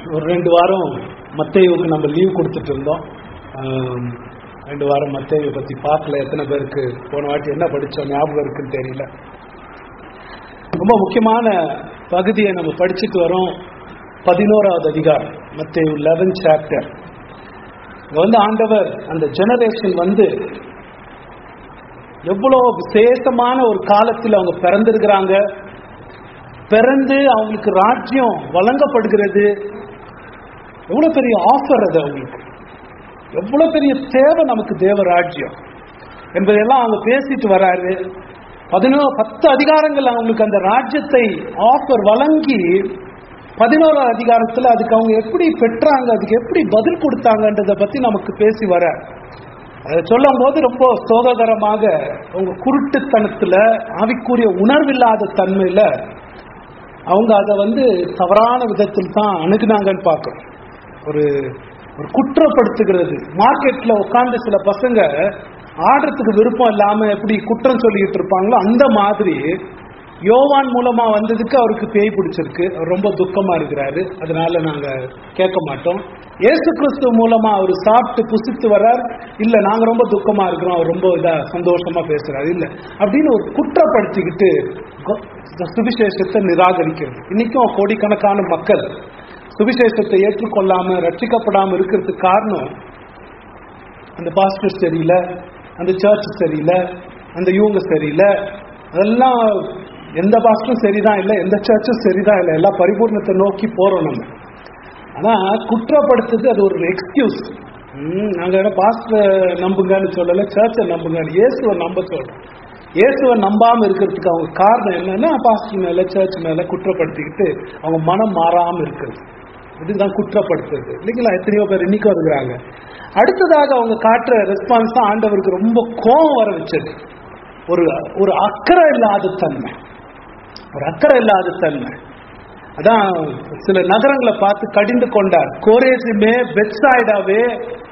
ஒரு ரெண்டு வாரம் மத்தேயுவுக்கு நம்ம லீவ் கொடுத்துட்டு இருந்தோம் ஆம், ரெண்டு வாரம் மத்தேயை பத்தி பார்க்கல எத்தனை பேருக்கு போன வாட்டி என்ன படிச்சோம் ஞாபகம் இருக்குன்னு தெரியல ரொம்ப முக்கியமான பகுதியை நம்ம படிச்சுட்டு வரோம் பதினோராவது அதிகாரம் மத்தேயு லெவன் சாப்டர் இங்க வந்து ஆண்டவர் அந்த ஜெனரேஷன் வந்து எவ்வளவு விசேஷமான ஒரு காலத்தில் அவங்க பிறந்திருக்கிறாங்க பிறந்து அவங்களுக்கு ராஜ்யம் வழங்கப்படுகிறது எவ்வளவு பெரிய ஆஃபர் அது அவங்களுக்கு எவ்வளவு பெரிய தேவை நமக்கு தேவ ராஜ்யம் என்பதெல்லாம் அவங்க பேசிட்டு வராரு பதினோ பத்து அதிகாரங்கள் அவங்களுக்கு அந்த ராஜ்யத்தை ஆஃபர் வழங்கி பதினோராம் அதிகாரத்துல அதுக்கு அவங்க எப்படி பெற்றாங்க அதுக்கு எப்படி பதில் கொடுத்தாங்கன்றத பத்தி நமக்கு பேசி வர அதை சொல்லும் போது ரொம்ப சோககரமாக அவங்க குருட்டுத்தனத்துல ஆவிக்குரிய உணர்வில்லாத தன்மையில அவங்க அதை வந்து தவறான விதத்தில் தான் அணுகுனாங்கன்னு பார்க்கணும் ஒரு ஒரு குற்றப்படுத்துகிறது மார்க்கெட்ல உட்கார்ந்து சில பசங்க ஆடுறதுக்கு விருப்பம் இல்லாம எப்படி குற்றம் சொல்லிக்கிட்டு இருப்பாங்களோ அந்த மாதிரி யோவான் மூலமா வந்ததுக்கு அவருக்கு பேய் பிடிச்சிருக்கு அவர் ரொம்ப துக்கமா இருக்கிறாரு அதனால நாங்க கேட்க மாட்டோம் இயேசு கிறிஸ்து மூலமா அவர் சாப்பிட்டு புசித்து வர்றார் இல்ல நாங்க ரொம்ப துக்கமா இருக்கிறோம் அவர் ரொம்ப இதா சந்தோஷமா பேசுறாரு இல்ல அப்படின்னு ஒரு குற்றப்படுத்திக்கிட்டு கொ- சுவிசேஷத்தை நிராகரிக்கிறது இன்னைக்கும் கோடிக்கணக்கான மக்கள் சுவிசேஷத்தை ஏற்றுக்கொள்ளாம ரட்சிக்கப்படாம இருக்கிறதுக்கு காரணம் அந்த பாஸ்டர் சரியில்லை அந்த சர்ச் சரியில்லை அந்த இவங்க சரியில்லை அதெல்லாம் எந்த பாஸ்டரும் சரிதான் இல்லை எந்த சர்ச்சும் சரிதான் இல்லை எல்லாம் பரிபூர்ணத்தை நோக்கி போறோம் நம்ம ஆனா குற்றப்படுத்துறது அது ஒரு எக்ஸ்கியூஸ் நாங்க என்ன பாஸ்டர் நம்புங்கன்னு சொல்லல சர்ச்சை நம்புங்கன்னு இயேசுவை நம்ப சொல்றோம் இயேசுவை நம்பாம இருக்கிறதுக்கு அவங்க காரணம் என்னன்னா பாஸ்டர் மேல சர்ச் மேல குற்றப்படுத்திக்கிட்டு அவங்க மனம் மாறாம இருக்கிறது இதுதான் குற்றப்படுத்துறது இல்லைங்களா எத்தனையோ பேர் இன்னைக்கும் இருக்கிறாங்க அடுத்ததாக அவங்க காட்டுற ரெஸ்பான்ஸ் தான் ஆண்டவருக்கு ரொம்ப கோபம் வர வச்சது ஒரு ஒரு அக்கறை இல்லாத தன்மை ஒரு அக்கறை இல்லாத தன்மை அதான் சில நகரங்களை பார்த்து கடிந்து கொண்டார் கோரேசுமே பெட்சாய்டாவே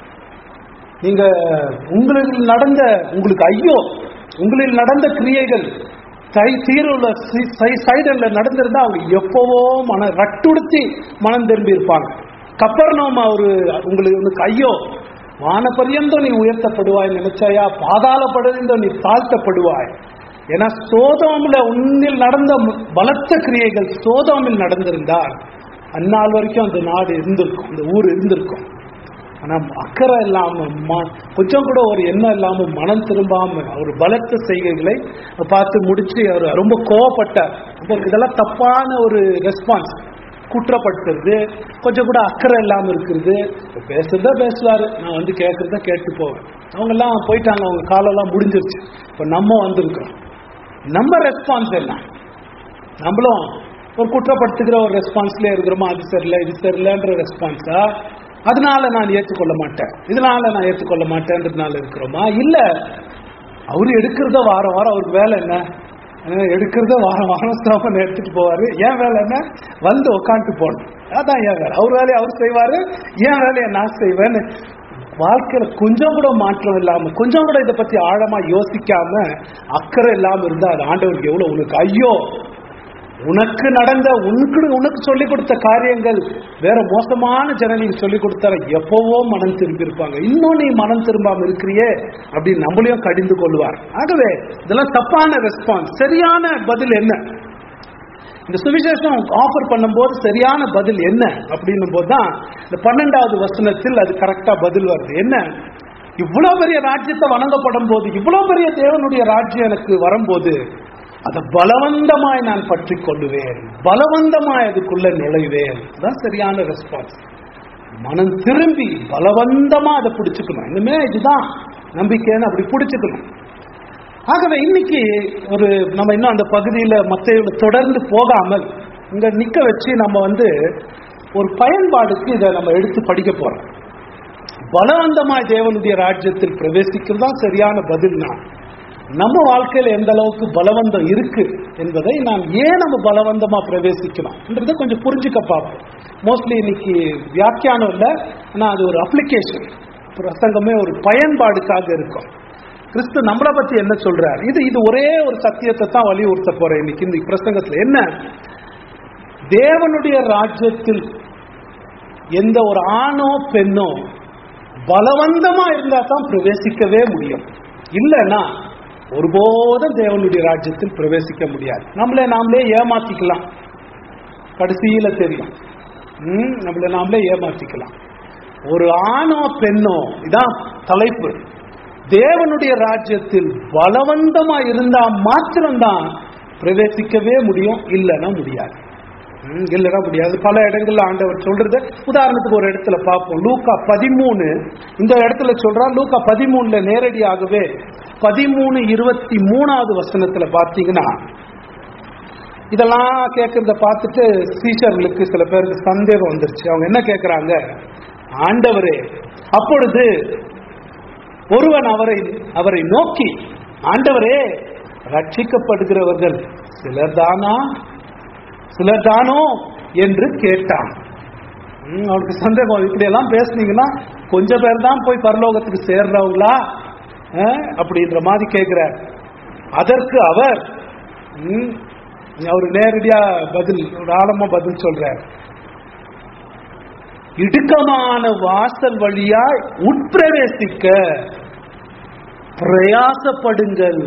நீங்க உங்களுக்கு நடந்த உங்களுக்கு ஐயோ உங்களில் நடந்த கிரியைகள் சை தீருள்ள சைடல்ல நடந்திருந்தா அவங்க எப்பவோ மன ரட்டுடுத்தி மனம் திரும்பி இருப்பாங்க கப்பர்னோம் அவரு உங்களுக்கு உனக்கு ஐயோ வானபரியந்தம் நீ உயர்த்தப்படுவாய் நினைச்சாயா பாதாள படர்ந்தோ நீ தாழ்த்தப்படுவாய் ஏன்னா சோதோமில் உன்னில் நடந்த பலத்த கிரியைகள் சோதோமில் நடந்திருந்தால் அந்நாள் வரைக்கும் அந்த நாடு இருந்திருக்கும் அந்த ஊர் இருந்திருக்கும் ஆனா அக்கறை இல்லாம ம- கொஞ்சம் கூட ஒரு எண்ணம் இல்லாம மனம் திரும்பாம அவர் பலத்த செய்கைகளை பார்த்து முடிச்சு அவர் ரொம்ப கோவப்பட்டார் அப்ப இதெல்லாம் தப்பான ஒரு ரெஸ்பான்ஸ் குற்றப்படுத்துறது கொஞ்சம் கூட அக்கறை இல்லாம இருக்கிறது இப்ப பேசுறத பேசுவாரு நான் வந்து கேட்கறத கேட்டு போவேன் அவங்க எல்லாம் போயிட்டாங்க அவங்க காலெல்லாம் முடிஞ்சிருச்சு இப்ப நம்ம வந்திருக்கிறோம் நம்ம ரெஸ்பான்ஸ் என்ன நம்மளும் ஒரு குற்றப்படுத்துகிற ஒரு ரெஸ்பான்ஸ்ல இருக்கிறோமா அது சரியில்லை இது சரியில்லைன்ற ரெஸ்பான்ஸா அதனால நான் ஏற்றுக்கொள்ள மாட்டேன் இதனால நான் ஏற்றுக்கொள்ள மாட்டேன்றதுனால இருக்கிறோமா இல்ல அவரு எடுக்கிறத வாரம் வாரம் அவருக்கு வேலை என்ன அஹ் எடுக்கிறத வாரம் வாரம் ஸ்தாபனம் எடுத்துட்டு போவாரு ஏன் வேலை என்ன வந்து உட்காந்துட்டு போகணும் அதான் ஏன் வேலை அவர் வேலையை அவர் செய்வாரு ஏன் வேலையை நான் செய்வேன்னு வாழ்க்கையில கொஞ்சம் கூட மாற்றம் இல்லாம கொஞ்சம் கூட இதை பத்தி ஆழமா யோசிக்காம அக்கறை இல்லாம இருந்தா அது ஆண்டவருக்கு எவ்வளவு உனக்கு ஐயோ உனக்கு நடந்த உனக்கு உனக்கு சொல்லிக் கொடுத்த காரியங்கள் வேற மோசமான ஜனங்களுக்கு சொல்லிக் கொடுத்தார எப்பவோ மனம் திரும்பி இருப்பாங்க இன்னும் நீ மனம் திரும்பாம இருக்கிறியே அப்படின்னு நம்மளையும் கடிந்து கொள்வார் ஆகவே இதெல்லாம் தப்பான ரெஸ்பான்ஸ் சரியான பதில் என்ன இந்த சுவிசேஷம் ஆஃபர் பண்ணும்போது சரியான பதில் என்ன அப்படின்னும் போது தான் இந்த பன்னெண்டாவது வசனத்தில் அது கரெக்டா பதில் வருது என்ன இவ்வளவு பெரிய ராஜ்யத்தை வணங்கப்படும் போது இவ்வளவு பெரிய தேவனுடைய ராஜ்யம் எனக்கு வரும்போது அதை பலவந்தமாய் நான் பற்றி கொள்ளுவேன் பலவந்தமாய் அதுக்குள்ள நுழைவேன் தான் சரியான ரெஸ்பான்ஸ் மனம் திரும்பி பலவந்தமா அதை பிடிச்சுக்கணும் இனிமே இதுதான் நம்பிக்கைன்னு அப்படி பிடிச்சுக்கணும் ஆகவே இன்னைக்கு ஒரு நம்ம இன்னும் அந்த பகுதியில மத்தையோட தொடர்ந்து போகாமல் இங்க நிக்க வச்சு நம்ம வந்து ஒரு பயன்பாடுக்கு இதை நம்ம எடுத்து படிக்க போறோம் பலவந்தமாய் தேவனுடைய ராஜ்யத்தில் பிரவேசிக்கிறது தான் சரியான பதில்னா நம்ம வாழ்க்கையில எந்த அளவுக்கு பலவந்தம் இருக்கு என்பதை நாம் ஏன் நம்ம பலவந்தமா பிரவேசிக்கணும்ன்றதை கொஞ்சம் புரிஞ்சுக்க பார்ப்போம் மோஸ்ட்லி இன்னைக்கு வியாக்கியானம் இல்லை ஆனா அது ஒரு அப்ளிகேஷன் பிரசங்கமே ஒரு பயன்பாடுக்காக இருக்கும் கிறிஸ்து நம்மளை பத்தி என்ன சொல்றார் இது இது ஒரே ஒரு சத்தியத்தை தான் வலியுறுத்த போறேன் இன்னைக்கு இந்த பிரசங்கத்துல என்ன தேவனுடைய ராஜ்யத்தில் எந்த ஒரு ஆணோ பெண்ணோ பலவந்தமா இருந்தா தான் பிரவேசிக்கவே முடியும் இல்லைன்னா ஒருபோதும் தேவனுடைய ராஜ்யத்தில் பிரவேசிக்க முடியாது நம்மளே நாமளே ஏமாத்திக்கலாம் கடைசியில தெரியும் ம், நம்மள நாமளே ஏமாத்திக்கலாம் ஒரு ஆணோ பெண்ணோ இதான் தலைப்பு தேவனுடைய ராஜ்யத்தில் பலவந்தமா இருந்தா மாத்திரம்தான் பிரவேசிக்கவே முடியும் இல்லைன்னா முடியாது ம், இல்லைன்னா முடியாது பல இடங்கள்ல ஆண்டவர் சொல்றது உதாரணத்துக்கு ஒரு இடத்துல பார்ப்போம் லூக்கா பதிமூணு இந்த இடத்துல சொல்றா லூக்கா பதிமூணுல நேரடியாகவே பதிமூணு இருபத்தி மூணாவது வசனத்துல பார்த்தீங்கன்னா இதெல்லாம் கேட்கறத பார்த்துட்டு டீச்சர்களுக்கு சில பேருக்கு சந்தேகம் வந்துருச்சு அவங்க என்ன கேட்கறாங்க ஆண்டவரே அப்பொழுது ஒருவன் அவரை அவரை நோக்கி ஆண்டவரே ரட்சிக்கப்படுகிறவர்கள் சிலர்தானா சிலர்தானோ என்று கேட்டான் ம், அவனுக்கு சந்தேகம் இப்படி எல்லாம் பேசுனீங்கன்னா கொஞ்சம் பேர் தான் போய் பரலோகத்துக்கு சேர்றவங்களா அஹ், அப்படின்ற மாதிரி கேட்கிறார் அதற்கு அவர் ம், அவர் நேரடியா பதில் ஒரு ஆழமா பதில் சொல்றார் இடுக்கமான வாசல் வழியாய் உட்பிரவேசிக்க பிரயாசப்படுங்கள்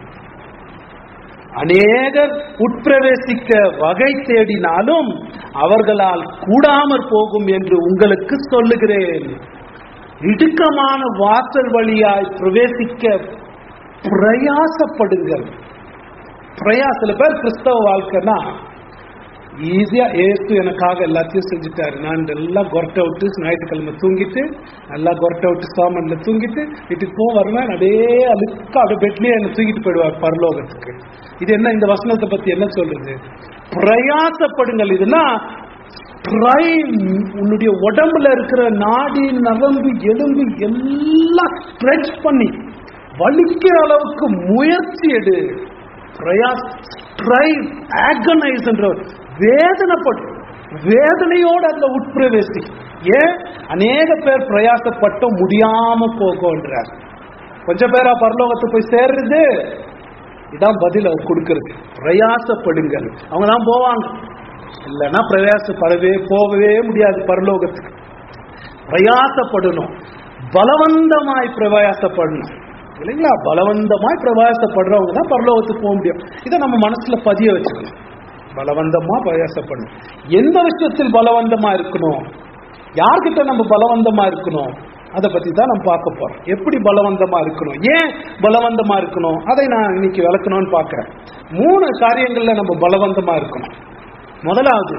அநேகர் உட்பிரவேசிக்க வகை தேடினாலும் அவர்களால் கூடாமற் போகும் என்று உங்களுக்கு சொல்லுகிறேன் இடுக்கமான வாசல் வழியாய் பிரவேசிக்க பிரயாசப்படுங்கள் பிரயா சில பேர் கிறிஸ்தவ வாழ்க்கைன்னா ஈஸியா ஏசு எனக்காக எல்லாத்தையும் செஞ்சுட்டாரு நான் எல்லாம் கொரட்டை விட்டு ஞாயிற்றுக்கிழமை தூங்கிட்டு நல்லா கொரட்டை விட்டு சாமன்ல தூங்கிட்டு வீட்டுக்கு போ வருவேன் அப்படியே அழுக்கா அப்படியே பெட்லயே என்ன தூக்கிட்டு போயிடுவார் பரலோகத்துக்கு இது என்ன இந்த வசனத்தை பத்தி என்ன சொல்றது பிரயாசப்படுங்கள் இதுனா ட்ரை உன்னுடைய உடம்புல இருக்கிற நாடி நரம்பு எலும்பு எல்லாம் ஸ்ட்ரெச் பண்ணி வலிக்கிற அளவுக்கு முயற்சி எடு பிரயாஸ் ட்ரைவ் ஆகனைஸ் என்ற வேதனைப்படு வேதனையோடு அதுல உட்பிரவேசி ஏன் அநேக பேர் பிரயாசப்பட்டும் முடியாம போகன்றார் கொஞ்சம் பேரா பரலோகத்துக்கு போய் சேர்றது இதான் பதில் அவர் கொடுக்கிறது பிரயாசப்படுங்கள் அவங்க தான் போவாங்க இல்லைன்னா பிரயாசப்படவே போகவே முடியாது பரலோகத்துக்கு பிரயாசப்படணும் பலவந்தமாய் பிரயாசப்படணும் இல்லைங்களா பலவந்தமாய் பிரயாசப்படுறவங்க தான் பரலோகத்துக்கு போக முடியும் இதை நம்ம மனசுல பதிய வச்சுக்கணும் பலவந்தமா பிரயாசப்படணும் எந்த விஷயத்தில் பலவந்தமா இருக்கணும் யார்கிட்ட நம்ம பலவந்தமா இருக்கணும் அதை பத்தி தான் நம்ம பார்க்க போறோம் எப்படி பலவந்தமா இருக்கணும் ஏன் பலவந்தமா இருக்கணும் அதை நான் இன்னைக்கு விளக்கணும்னு பார்க்கிறேன் மூணு காரியங்கள்ல நம்ம பலவந்தமா இருக்கணும் முதலாவது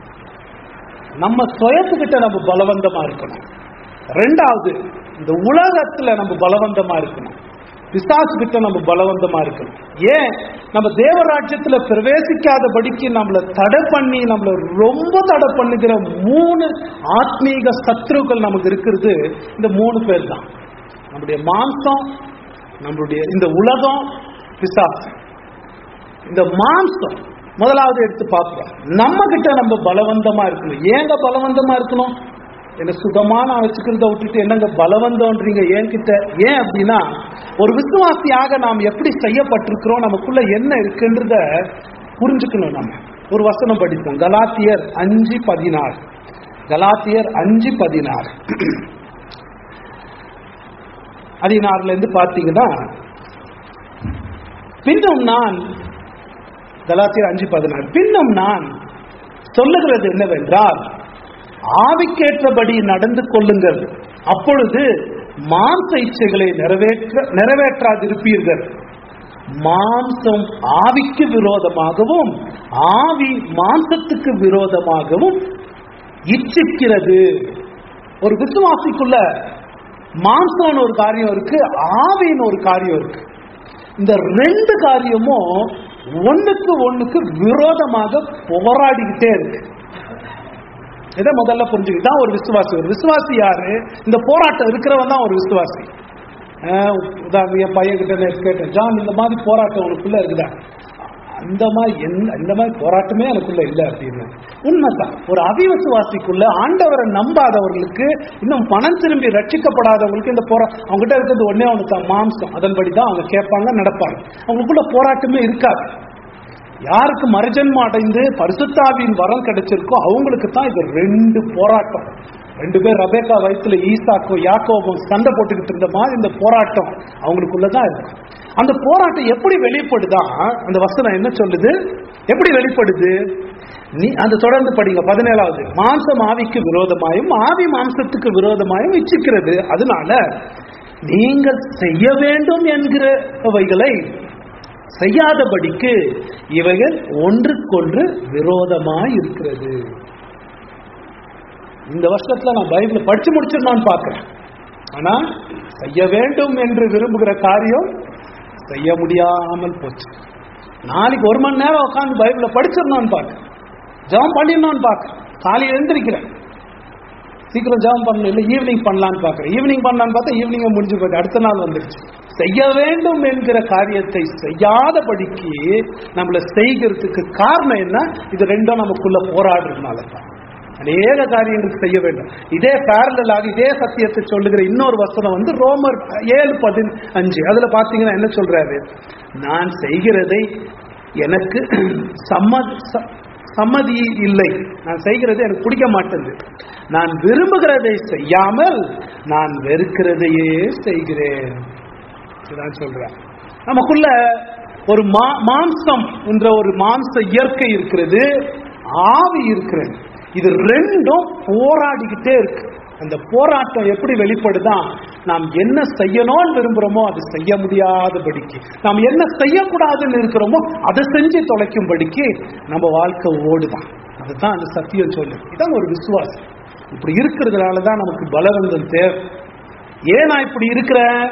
நம்ம சுயத்துக்கிட்ட நம்ம பலவந்தமா இருக்கணும் ரெண்டாவது இந்த உலகத்துல நம்ம பலவந்தமா இருக்கணும் பிசாசு கிட்ட நம்ம பலவந்தமா இருக்கணும் ஏன் நம்ம தேவராஜ்யத்துல பிரவேசிக்காதபடிக்கு நம்மள தடை பண்ணி நம்மள ரொம்ப தடை பண்ணுகிற மூணு ஆத்மீக சத்ருக்கள் நமக்கு இருக்கிறது இந்த மூணு பேர் தான் நம்முடைய மாம்சம் நம்மளுடைய இந்த உலகம் பிசாசு இந்த மாம்சம் முதலாவது எடுத்து பார்ப்போம் நம்ம கிட்ட நம்ம பலவந்தமா இருக்கணும் ஏங்க பலவந்தமா இருக்கணும் என்ன சுகமா நான் வச்சுக்கிறத விட்டுட்டு என்னங்க பலவந்தம்ன்றீங்க என்கிட்ட ஏன் அப்படின்னா ஒரு விசுவாசியாக நாம் எப்படி செய்யப்பட்டிருக்கிறோம் நமக்குள்ள என்ன இருக்குன்றத புரிஞ்சுக்கணும் நம்ம ஒரு வசனம் படிப்போம் கலாத்தியர் அஞ்சு பதினாறு கலாத்தியர் அஞ்சு பதினாறு பதினாறுல இருந்து பார்த்தீங்கன்னா பின்னும் நான் கலாத்தியர் அஞ்சு பதினாறு பின்னும் நான் சொல்லுகிறது என்னவென்றால் ஆவிக்கேற்றபடி நடந்து கொள்ளுங்கள் அப்பொழுது மாம்ச இச்சைகளை நிறைவேற்ற நிறைவேற்றாதிருப்பீர்கள் மாம்சம் ஆவிக்கு விரோதமாகவும் ஆவி மாம்சத்துக்கு விரோதமாகவும் இச்சிக்கிறது ஒரு விசுவாசிக்குள்ள மாம்சம்னு ஒரு காரியம் இருக்கு ஆவின்னு ஒரு காரியம் இருக்கு இந்த ரெண்டு காரியமும் ஒண்ணுக்கு ஒண்ணுக்கு விரோதமாக போராடிக்கிட்டே இருக்கு இதை முதல்ல புரிஞ்சுக்கிட்டு தான் ஒரு விசுவாசி ஒரு விசுவாசி யாரு இந்த போராட்டம் இருக்கிறவன் தான் ஒரு விசுவாசி ஆஹ் உதாரணம் என் பையன் கிட்ட நேத்து கேட்டேன் ஜான் இந்த மாதிரி போராட்டம் உனக்குள்ள இருக்குதா அந்த மாதிரி என்ன இந்த மாதிரி போராட்டமே எனக்குள்ள இல்லை அப்படின்னு உண்மைதான் ஒரு அவிவிசுவாசிக்குள்ள ஆண்டவரை நம்பாதவர்களுக்கு இன்னும் பணம் திரும்பி ரட்சிக்கப்படாதவங்களுக்கு இந்த போரா அவங்ககிட்ட இருக்கிறது ஒன்னே ஒன்று தான் மாம்சம் அதன்படி தான் அவங்க கேட்பாங்க நடப்பாங்க அவங்களுக்குள்ள போராட்டமே இருக்காது யாருக்கு மறுஜன்மம் அடைந்து பரிசுத்தாவின் வரம் கிடைச்சிருக்கோ அவங்களுக்கு தான் இது ரெண்டு போராட்டம் ரெண்டு பேர் ரபேக்கா வயித்துல ஈசாக்கோ யாக்கோபும் சண்டை போட்டுக்கிட்டு இருந்த மாதிரி இந்த போராட்டம் அவங்களுக்குள்ளதான் இருக்கு அந்த போராட்டம் எப்படி வெளிப்படுதா அந்த வசனம் என்ன சொல்லுது எப்படி வெளிப்படுது நீ அந்த தொடர்ந்து படிங்க பதினேழாவது மாம்சம் ஆவிக்கு விரோதமாயும் ஆவி மாம்சத்துக்கு விரோதமாயும் இச்சிக்கிறது அதனால நீங்கள் செய்ய வேண்டும் என்கிறவைகளை செய்யாதபடிக்கு இவைகள் ஒன்றுக்கொன்று விரோதமாய் இருக்கிறது இந்த வருஷத்துல நான் பைபிள் படிச்சு முடிச்சிடணும்னு பார்க்கிறேன் ஆனா செய்ய வேண்டும் என்று விரும்புகிற காரியம் செய்ய முடியாமல் போச்சு நாளைக்கு ஒரு மணி நேரம் உட்காந்து பைபிள படிச்சிடணும்னு பார்க்கிறேன் ஜெபம் பண்ணிடணும்னு பார்க்கிறேன் காலையில் எழுந்திருக்கிறேன் சீக்கிரம் ஜெபம் பண்ணணும் இல்லை ஈவினிங் பண்ணலான்னு பார்க்குறேன் ஈவினிங் பண்ணலான்னு பார்த்தா ஈவினிங்க முடிஞ்சு போயிட்டு அடுத்த நாள் வந்துருச்சு செய்ய வேண்டும் என்கிற காரியத்தை செய்யாதபடிக்கு நம்மளை செய்கிறதுக்கு காரணம் என்ன இது ரெண்டும் நமக்குள்ள போராடுறதுனால தான் அநேக காரியங்களுக்கு செய்ய வேண்டும் இதே பேரலாக இதே சத்தியத்தை சொல்லுகிற இன்னொரு வசனம் வந்து ரோமர் ஏழு பதினஞ்சு அதுல பாத்தீங்கன்னா என்ன சொல்றாரு நான் செய்கிறதை எனக்கு சம்மதி ச- சம்மதி இல்லை நான் செய்கிறது எனக்கு பிடிக்க மாட்டேங்குது நான் விரும்புகிறதை செய்யாமல் நான் வெறுக்கிறதையே செய்கிறேன் இதுதான் சொல்றேன் நமக்குள்ள ஒரு மா மாம்சம் என்ற ஒரு மாம்ச இயற்கை இருக்கிறது ஆவி இருக்கிறது இது ரெண்டும் போராடிக்கிட்டே இருக்கு அந்த போராட்டம் எப்படி வெளிப்படுதா நாம் என்ன செய்யணும்னு விரும்புறோமோ அது செய்ய முடியாதபடிக்கு நாம் என்ன செய்யக்கூடாதுன்னு இருக்கிறோமோ அதை செஞ்சு தொலைக்கும்படிக்கு நம்ம வாழ்க்கை ஓடுதான் அதுதான் அந்த சத்தியம் சொல்லு இதான் ஒரு விசுவாசம் இப்படி இருக்கிறதுனால தான் நமக்கு பலவந்தம் தேவை ஏன் நான் இப்படி இருக்கிறேன்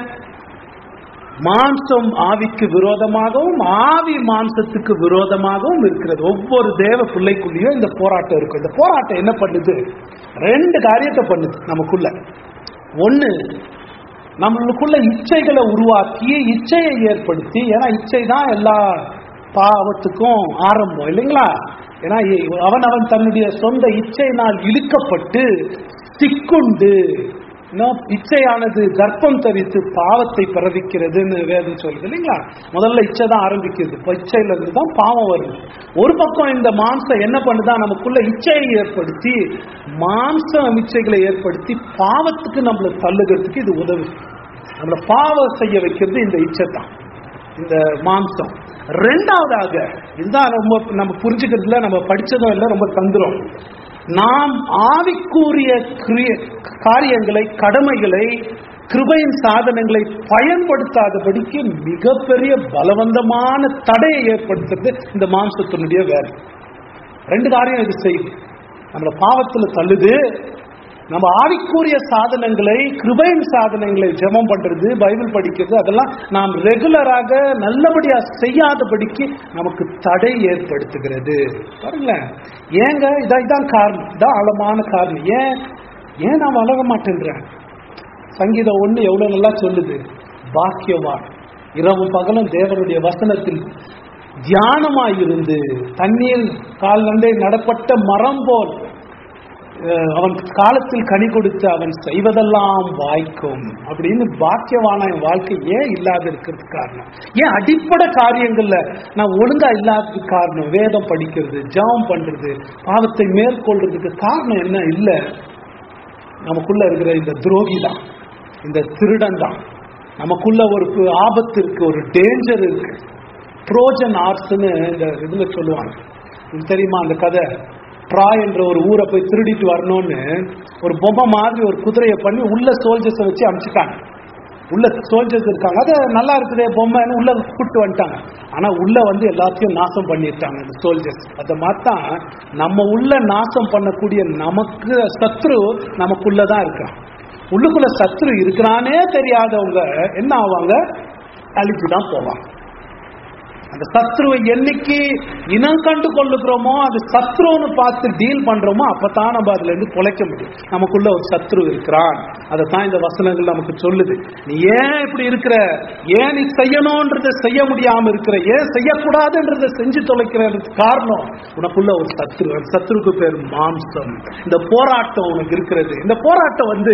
மாம்சம் ஆவிக்கு விரோதமாகவும் ஆவி மாம்சத்துக்கு விரோதமாகவும் இருக்கிறது ஒவ்வொரு தேவ பிள்ளைக்குள்ளேயும் இந்த போராட்டம் இருக்கும் இந்த போராட்டம் என்ன பண்ணுது ரெண்டு காரியத்தை பண்ணுது நமக்குள்ள ஒண்ணு நம்மளுக்குள்ள இச்சைகளை உருவாக்கி இச்சையை ஏற்படுத்தி ஏன்னா இச்சை தான் எல்லா பாவத்துக்கும் ஆரம்பம் இல்லைங்களா ஏன்னா இ- அவன் அவன் தன்னுடைய சொந்த இச்சையினால் இழுக்கப்பட்டு சிக்குண்டு இன்னும் இச்சையானது கர்ப்பம் தரித்து பாவத்தை பிறவிக்கிறதுன்னு வேதம் சொல்லுது இல்லைங்களா முதல்ல இச்சை தான் ஆரம்பிக்குது இப்போ இச்சையில இருந்து தான் பாவம் வருது ஒரு பக்கம் இந்த மாம்சம் என்ன பண்ணுதா நமக்குள்ள இச்சையை ஏற்படுத்தி மாம்ச இச்சைகளை ஏற்படுத்தி பாவத்துக்கு நம்மளை தள்ளுகிறதுக்கு இது உதவி நம்மளை பாவம் செய்ய வைக்கிறது இந்த இச்சை தான் இந்த மாம்சம் ரெண்டாவதாக இதுதான் ரொம்ப நம்ம புரிஞ்சுக்கிறதுல நம்ம படிச்சதும் இல்லை ரொம்ப தந்துரும் நாம் ஆவிக்குரிய கிரிய- காரியங்களை கடமைகளை கிருபையின் சாதனங்களை பயன்படுத்தாதபடிக்கு மிகப்பெரிய பலவந்தமான தடையை ஏற்படுத்துறது இந்த மாம்சத்தினுடைய வேலை ரெண்டு காரியம் இது செய்யுது நம்மள பாவத்துல தள்ளுது நம்ம ஆவிக்குரிய சாதனங்களை கிருபையின் சாதனங்களை ஜெபம் பண்றது பைபிள் படிக்கிறது அதெல்லாம் நாம் ரெகுலராக நல்லபடியா செய்யாதபடிக்கு நமக்கு தடை ஏற்படுத்துகிறது பாருங்களேன் ஏங்க இதான் இதான் காரணம் இதான் ஆழமான காரணம் ஏன் ஏன் நான் வளர மாட்டேன்றேன் சங்கீதம் ஒண்ணு எவ்வளவு நல்லா சொல்லுது பாக்கியவான் இரவும் பகலும் தேவனுடைய வசனத்தில் தியானமாயிருந்து தண்ணீர் கால் நண்டை நடப்பட்ட மரம் போல் அஹ், அவன் காலத்தில் கனி கொடுத்து அவன் செய்வதெல்லாம் வாய்க்கும் அப்படின்னு பாக்கியவான என் வாழ்க்கை ஏன் இல்லாத இருக்கிறதுக்கு காரணம் ஏன் அடிப்படை காரியங்கள்ல நான் ஒழுங்கா இல்லாததுக்கு காரணம் வேதம் படிக்கிறது ஜெபம் பண்றது பாவத்தை மேற்கொள்றதுக்கு காரணம் என்ன இல்லை நமக்குள்ள இருக்கிற இந்த துரோகி தான் இந்த திருடன் தான் நமக்குள்ள ஒரு கு- ஆபத்து இருக்கு ஒரு டேஞ்சர் இருக்கு ட்ரோஜன் ஆர்ட்ஸ்னு இந்த இதுல சொல்லுவாங்க உங்களுக்கு தெரியுமா அந்த கதை ட்ராய் என்ற ஒரு ஊரை போய் திருடிட்டு வரணும்னு ஒரு பொம்மை மாதிரி ஒரு குதிரையை பண்ணி உள்ள சோல்ஜர்ஸை வச்சு அனுப்பிச்சிட்டாங்க உள்ள சோல்ஜர்ஸ் இருக்காங்க அது நல்லா இருக்குதே பொம்மைன்னு உள்ள கூட்டு வந்துட்டாங்க ஆனா உள்ள வந்து எல்லாத்தையும் நாசம் பண்ணிட்டாங்க இந்த சோல்ஜர்ஸ் அதை மாத்தான் நம்ம உள்ள நாசம் பண்ணக்கூடிய நமக்கு சத்ரு நமக்குள்ளதான் இருக்கான் உள்ளுக்குள்ள சத்ரு இருக்கிறானே தெரியாதவங்க என்ன ஆவாங்க அழிச்சு தான் போவாங்க அந்த சத்ருவை என்னைக்கு இனம் கண்டு கொள்ளுகிறோமோ அது சத்ருன்னு பார்த்து டீல் பண்றோமோ அப்பதான் நம்ம அதுல இருந்து பொழைக்க முடியும் நமக்குள்ள ஒரு சத்ரு இருக்கிறான் அதைத்தான் இந்த வசனங்கள் நமக்கு சொல்லுது நீ ஏன் இப்படி இருக்கிற ஏன் நீ செய்யணும்ன்றதை செய்ய முடியாம இருக்கிற ஏன் செய்யக்கூடாதுன்றதை செஞ்சு தொலைக்கிறதுக்கு காரணம் உனக்குள்ள ஒரு சத்ரு அந்த சத்ருக்கு பேர் மாம்சம் இந்த போராட்டம் உனக்கு இருக்கிறது இந்த போராட்டம் வந்து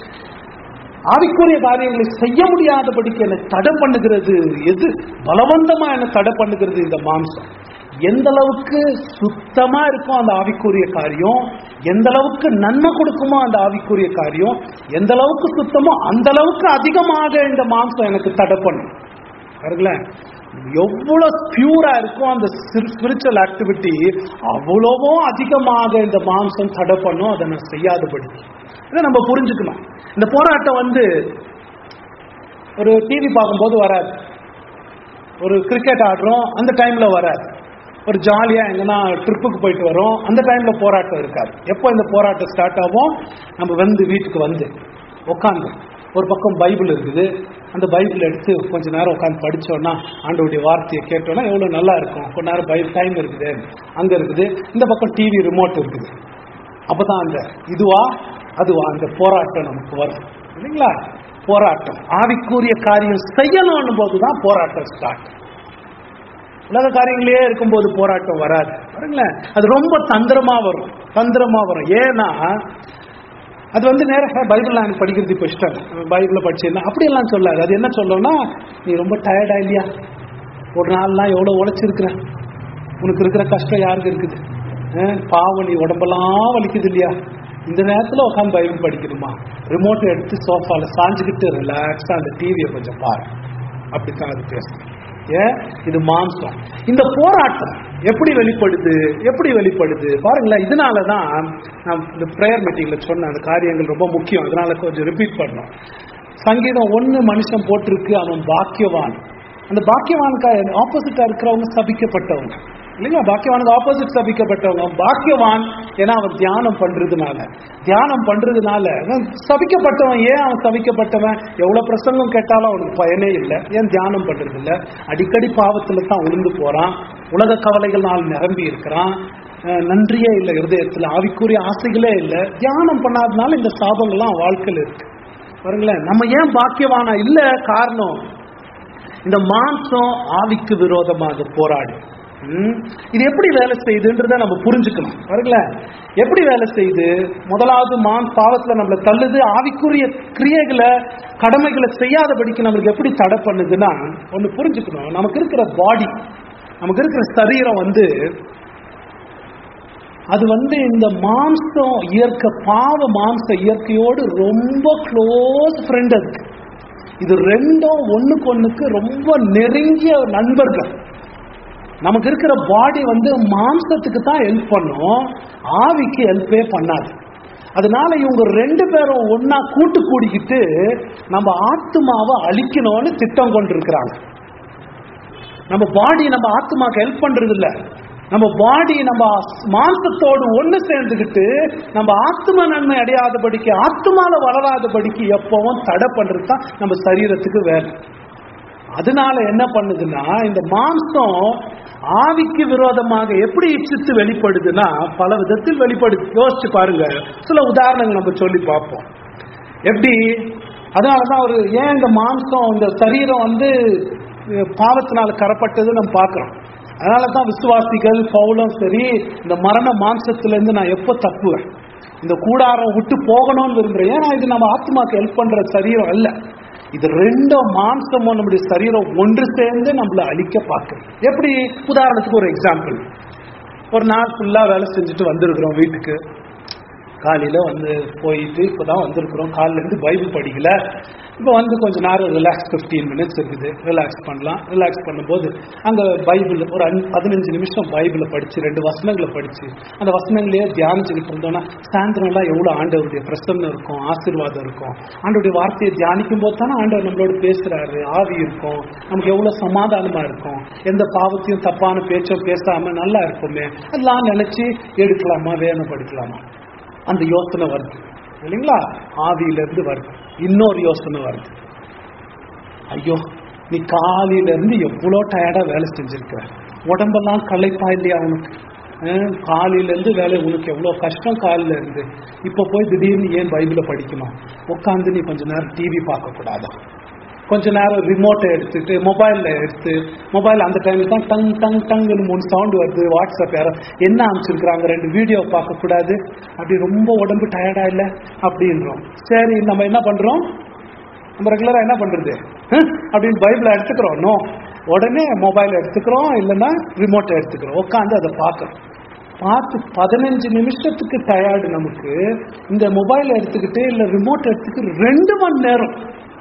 ஆவிக்குரிய காரியங்களை செய்ய முடியாதபடிக்கு என்னை தடை பண்ணுகிறது எது பலவந்தமா என்னை தடை பண்ணுகிறது இந்த மாம்சம் எந்த அளவுக்கு சுத்தமா இருக்கும் அந்த ஆவிக்குரிய காரியம் எந்த அளவுக்கு நன்மை கொடுக்குமோ அந்த ஆவிக்குரிய காரியம் எந்த அளவுக்கு சுத்தமோ அந்த அளவுக்கு அதிகமாக இந்த மாம்சம் எனக்கு தடை பண்ணும் பாருங்களேன் எவ்வளவு பியூரா இருக்கும் அந்த ஸ்பிரிச்சுவல் ஆக்டிவிட்டி அவ்வளவும் அதிகமாக இந்த மாம்சம் தடை பண்ணும் அதை நான் செய்யாதபடி இதை நம்ம புரிஞ்சுக்கணும் இந்த போராட்டம் வந்து ஒரு டிவி பார்க்கும்போது வராது ஒரு கிரிக்கெட் ஆடுறோம் அந்த டைம்ல வராது ஒரு ஜாலியா எங்கன்னா ட்ரிப்புக்கு போயிட்டு வரோம் அந்த டைம்ல போராட்டம் இருக்காது எப்போ இந்த போராட்டம் ஸ்டார்ட் ஆகும் நம்ம வந்து வீட்டுக்கு வந்து உட்காந்து ஒரு பக்கம் பைபிள் இருக்குது அந்த பைபிள் எடுத்து கொஞ்ச நேரம் உட்காந்து படிச்சோம்னா ஆண்டோடைய வார்த்தையை கேட்டோம்னா எவ்வளவு நல்லா இருக்கும் கொஞ்ச நேரம் பைபிள் டைம் இருக்குது அங்க இருக்குது இந்த பக்கம் டிவி ரிமோட் இருக்குது அப்பதான் அந்த இதுவா அதுவா அந்த போராட்டம் நமக்கு வரும் இல்லைங்களா போராட்டம் ஆவிக்குரிய காரியம் செய்யணும் போதுதான் போராட்டம் ஸ்டார்ட் உலக காரியங்களே இருக்கும்போது போராட்டம் வராது பாருங்களேன் அது ரொம்ப தந்திரமா வரும் தந்திரமா வரும் ஏன்னா அது வந்து நேரம் பைபிள் எனக்கு படிக்கிறது இப்போ இஷ்டம் பைபிளை படிச்சிருந்தேன் அப்படியெல்லாம் சொல்லாது அது என்ன சொல்லணும்னா நீ ரொம்ப டயர்டா இல்லையா ஒரு நாள்லாம் எவ்வளோ உழைச்சிருக்கிற உனக்கு இருக்கிற கஷ்டம் யாருக்கு இருக்குது அஹ் பாவம் நீ உடம்பெல்லாம் வலிக்குது இல்லையா இந்த நேரத்தில் உட்காந்து பைபிள் படிக்கணுமா ரிமோட்டை எடுத்து சோஃபால சாஞ்சுக்கிட்டு ரிலாக்ஸா அந்த டிவியை கொஞ்சம் பாரு அப்படித்தான் அது பேசும் ஏன் இது மாம்சம் இந்த போராட்டம் எப்படி வெளிப்படுது எப்படி வெளிப்படுது பாருங்களேன் இதனால தான் நான் இந்த ப்ரேயர் மீட்டிங்ல சொன்ன அந்த காரியங்கள் ரொம்ப முக்கியம் அதனால கொஞ்சம் ரிப்பீட் பண்ணோம் சங்கீதம் ஒண்ணு மனுஷன் போட்டிருக்கு அவன் பாக்கியவான் அந்த பாக்கியவானுக்கு ஆப்போசிட்டா இருக்கிறவங்க சபிக்கப்பட்டவங்க இல்லைங்களா பாக்கியவானுக்கு ஆப்போசிட் சபிக்கப்பட்டவங்க பாக்கியவான் ஏன்னா அவன் தியானம் பண்றதுனால தியானம் பண்றதுனால அவன் சபிக்கப்பட்டவன் ஏன் அவன் சபிக்கப்பட்டவன் எவ்வளவு பிரசங்கம் கேட்டாலும் அவனுக்கு பயனே இல்லை ஏன் தியானம் பண்றது இல்ல அடிக்கடி பாவத்துல தான் உளுந்து போறான் உலக கவலைகளால் நிரம்பி இருக்கிறான் அஹ் நன்றியே இல்லை இருதயத்துல ஆவிக்குரிய ஆசைகளே இல்லை தியானம் பண்ணாதனால இந்த சாபங்கள்லாம் அவன் வாழ்க்கையில் இருக்கு பாருங்களேன் நம்ம ஏன் பாக்கியவானா இல்ல காரணம் இந்த மாம்சம் ஆவிக்கு விரோதமாக போராடு ம், இது எப்படி வேலை செய்யுதுன்றத நம்ம புரிஞ்சுக்கணும் பாருங்களேன் எப்படி வேலை செய்யுது முதலாவது மான் பாவத்துல நம்மளை தள்ளுது ஆவிக்குரிய கிரியைகளை கடமைகளை செய்யாதபடிக்கு நம்மளுக்கு எப்படி தடை பண்ணுதுன்னா ஒண்ணு புரிஞ்சுக்கணும் நமக்கு இருக்கிற பாடி நமக்கு இருக்கிற சரீரம் வந்து அது வந்து இந்த மாம்சம் இயற்கை பாவ மாம்ச இயற்கையோடு ரொம்ப க்ளோஸ் ஃப்ரெண்ட் அதுக்கு இது ரெண்டும் ஒண்ணுக்கு ஒண்ணுக்கு ரொம்ப நெருங்கிய நண்பர்கள் நமக்கு இருக்கிற பாடி வந்து மாம்சத்துக்கு தான் ஹெல்ப் பண்ணும் ஆவிக்கு ஹெல்ப்பே பண்ணாது அதனால இவங்க ரெண்டு பேரும் ஒன்னா கூட்டு கூடிக்கிட்டு நம்ம ஆத்மாவை அழிக்கணும்னு திட்டம் கொண்டு இருக்கிறாங்க நம்ம பாடி நம்ம ஆத்மாக்கு ஹெல்ப் பண்றது இல்ல நம்ம பாடி நம்ம மாம்சத்தோடு ஒண்ணு சேர்ந்துக்கிட்டு நம்ம ஆத்ம நன்மை அடையாதபடிக்கு ஆத்மால வளராதபடிக்கு எப்பவும் தடை பண்றது தான் நம்ம சரீரத்துக்கு வேலை அதனால என்ன பண்ணுதுன்னா இந்த மாம்சம் ஆவிக்கு விரோதமாக எப்படி இச்சித்து வெளிப்படுதுன்னா பல விதத்தில் வெளிப்படுது யோசிச்சு பாருங்க சில உதாரணங்கள் நம்ம சொல்லி பார்ப்போம் எப்படி அதனாலதான் ஒரு ஏன் இந்த மாம்சம் இந்த சரீரம் வந்து அஹ், பாவத்தினால கரப்பட்டது நம்ம பார்க்கிறோம் அதனால தான் விசுவாசிகள் பவுலும் சரி இந்த மரண மாம்சத்துல இருந்து நான் எப்போ தப்புவேன் இந்த கூடாரம் விட்டு போகணும்னு விரும்புறேன் ஏன்னா இது நம்ம ஆத்மாக்கு ஹெல்ப் பண்ற சரீரம் அல்ல இது ரெண்டும் மாம்சமும் நம்முடைய சரீரம் ஒன்று சேர்ந்து நம்மள அழிக்க பார்க்குது எப்படி உதாரணத்துக்கு ஒரு எக்ஸாம்பிள் ஒரு நாள் ஃபுல்லா வேலை செஞ்சுட்டு வந்திருக்கிறோம் வீட்டுக்கு காலையில வந்து போயிட்டு இப்பதான் வந்திருக்கிறோம் காலையில இருந்து பைபிள் படிக்கல இப்போ வந்து கொஞ்ச நேரம் ரிலாக்ஸ் 15 மினிட்ஸ் இருக்குது ரிலாக்ஸ் பண்ணலாம் ரிலாக்ஸ் பண்ணும்போது அங்க பைபிள் ஒரு அஞ்சு பதினஞ்சு நிமிஷம் பைபிளை படிச்சு ரெண்டு வசனங்களை படிச்சு அந்த வசனங்களையே தியானிச்சுக்கிட்டு இருந்தோம்னா சாயந்தரம் எல்லாம் எவ்வளவு ஆண்டவருடைய பிரசன்னம் இருக்கும் ஆசீர்வாதம் இருக்கும் ஆண்டவருடைய வார்த்தையை தியானிக்கும் போது தானே ஆண்டவர் நம்மளோட பேசுறாரு ஆவி இருக்கும் நமக்கு எவ்வளவு சமாதானமா இருக்கும் எந்த பாவத்தையும் தப்பான பேச்சும் பேசாம நல்லா இருக்குமே அதெல்லாம் நினைச்சு எடுக்கலாமா வேணும் படிக்கலாமா அந்த யோசனை வருது இல்லைங்களா ஆவியில இருந்து வருது இன்னொரு யோசனை வருது ஐயோ நீ காலையில இருந்து எவ்வளோ டயர்டா வேலை செஞ்சிருக்கிற உடம்பெல்லாம் களைப்பா இல்லையா உனக்கு அஹ், காலையில இருந்து வேலை உனக்கு எவ்வளவு கஷ்டம் காலையில இருந்து இப்ப போய் திடீர்னு ஏன் பைபிளை படிக்கணும் உட்காந்து நீ கொஞ்ச நேரம் டிவி பார்க்க கூடாதா கொஞ்ச நேரம் ரிமோட்டை எடுத்துட்டு மொபைல்ல எடுத்து மொபைல் அந்த டைம்ல தான் டங் டங் டங்குன்னு மூணு சவுண்ட் வருது வாட்ஸ்அப் யாரோ என்ன அனுப்பிச்சிருக்கிறாங்க ரெண்டு வீடியோ பார்க்க கூடாது அப்படி ரொம்ப உடம்பு டயர்டா இல்ல அப்படின்றோம் சரி நம்ம என்ன பண்றோம் நம்ம ரெகுலரா என்ன பண்றது ஹம்? அப்படின்னு பைபிளை எடுத்துக்கிறோம் நோ உடனே மொபைல் எடுத்துக்கிறோம் இல்லைன்னா ரிமோட்டை எடுத்துக்கிறோம் உட்காந்து அதை பார்க்கறோம் பார்த்து பதினஞ்சு நிமிஷத்துக்கு டயர்டு நமக்கு இந்த மொபைல் எடுத்துக்கிட்டு இல்லை ரிமோட் எடுத்துக்கிட்டு ரெண்டு மணி நேரம்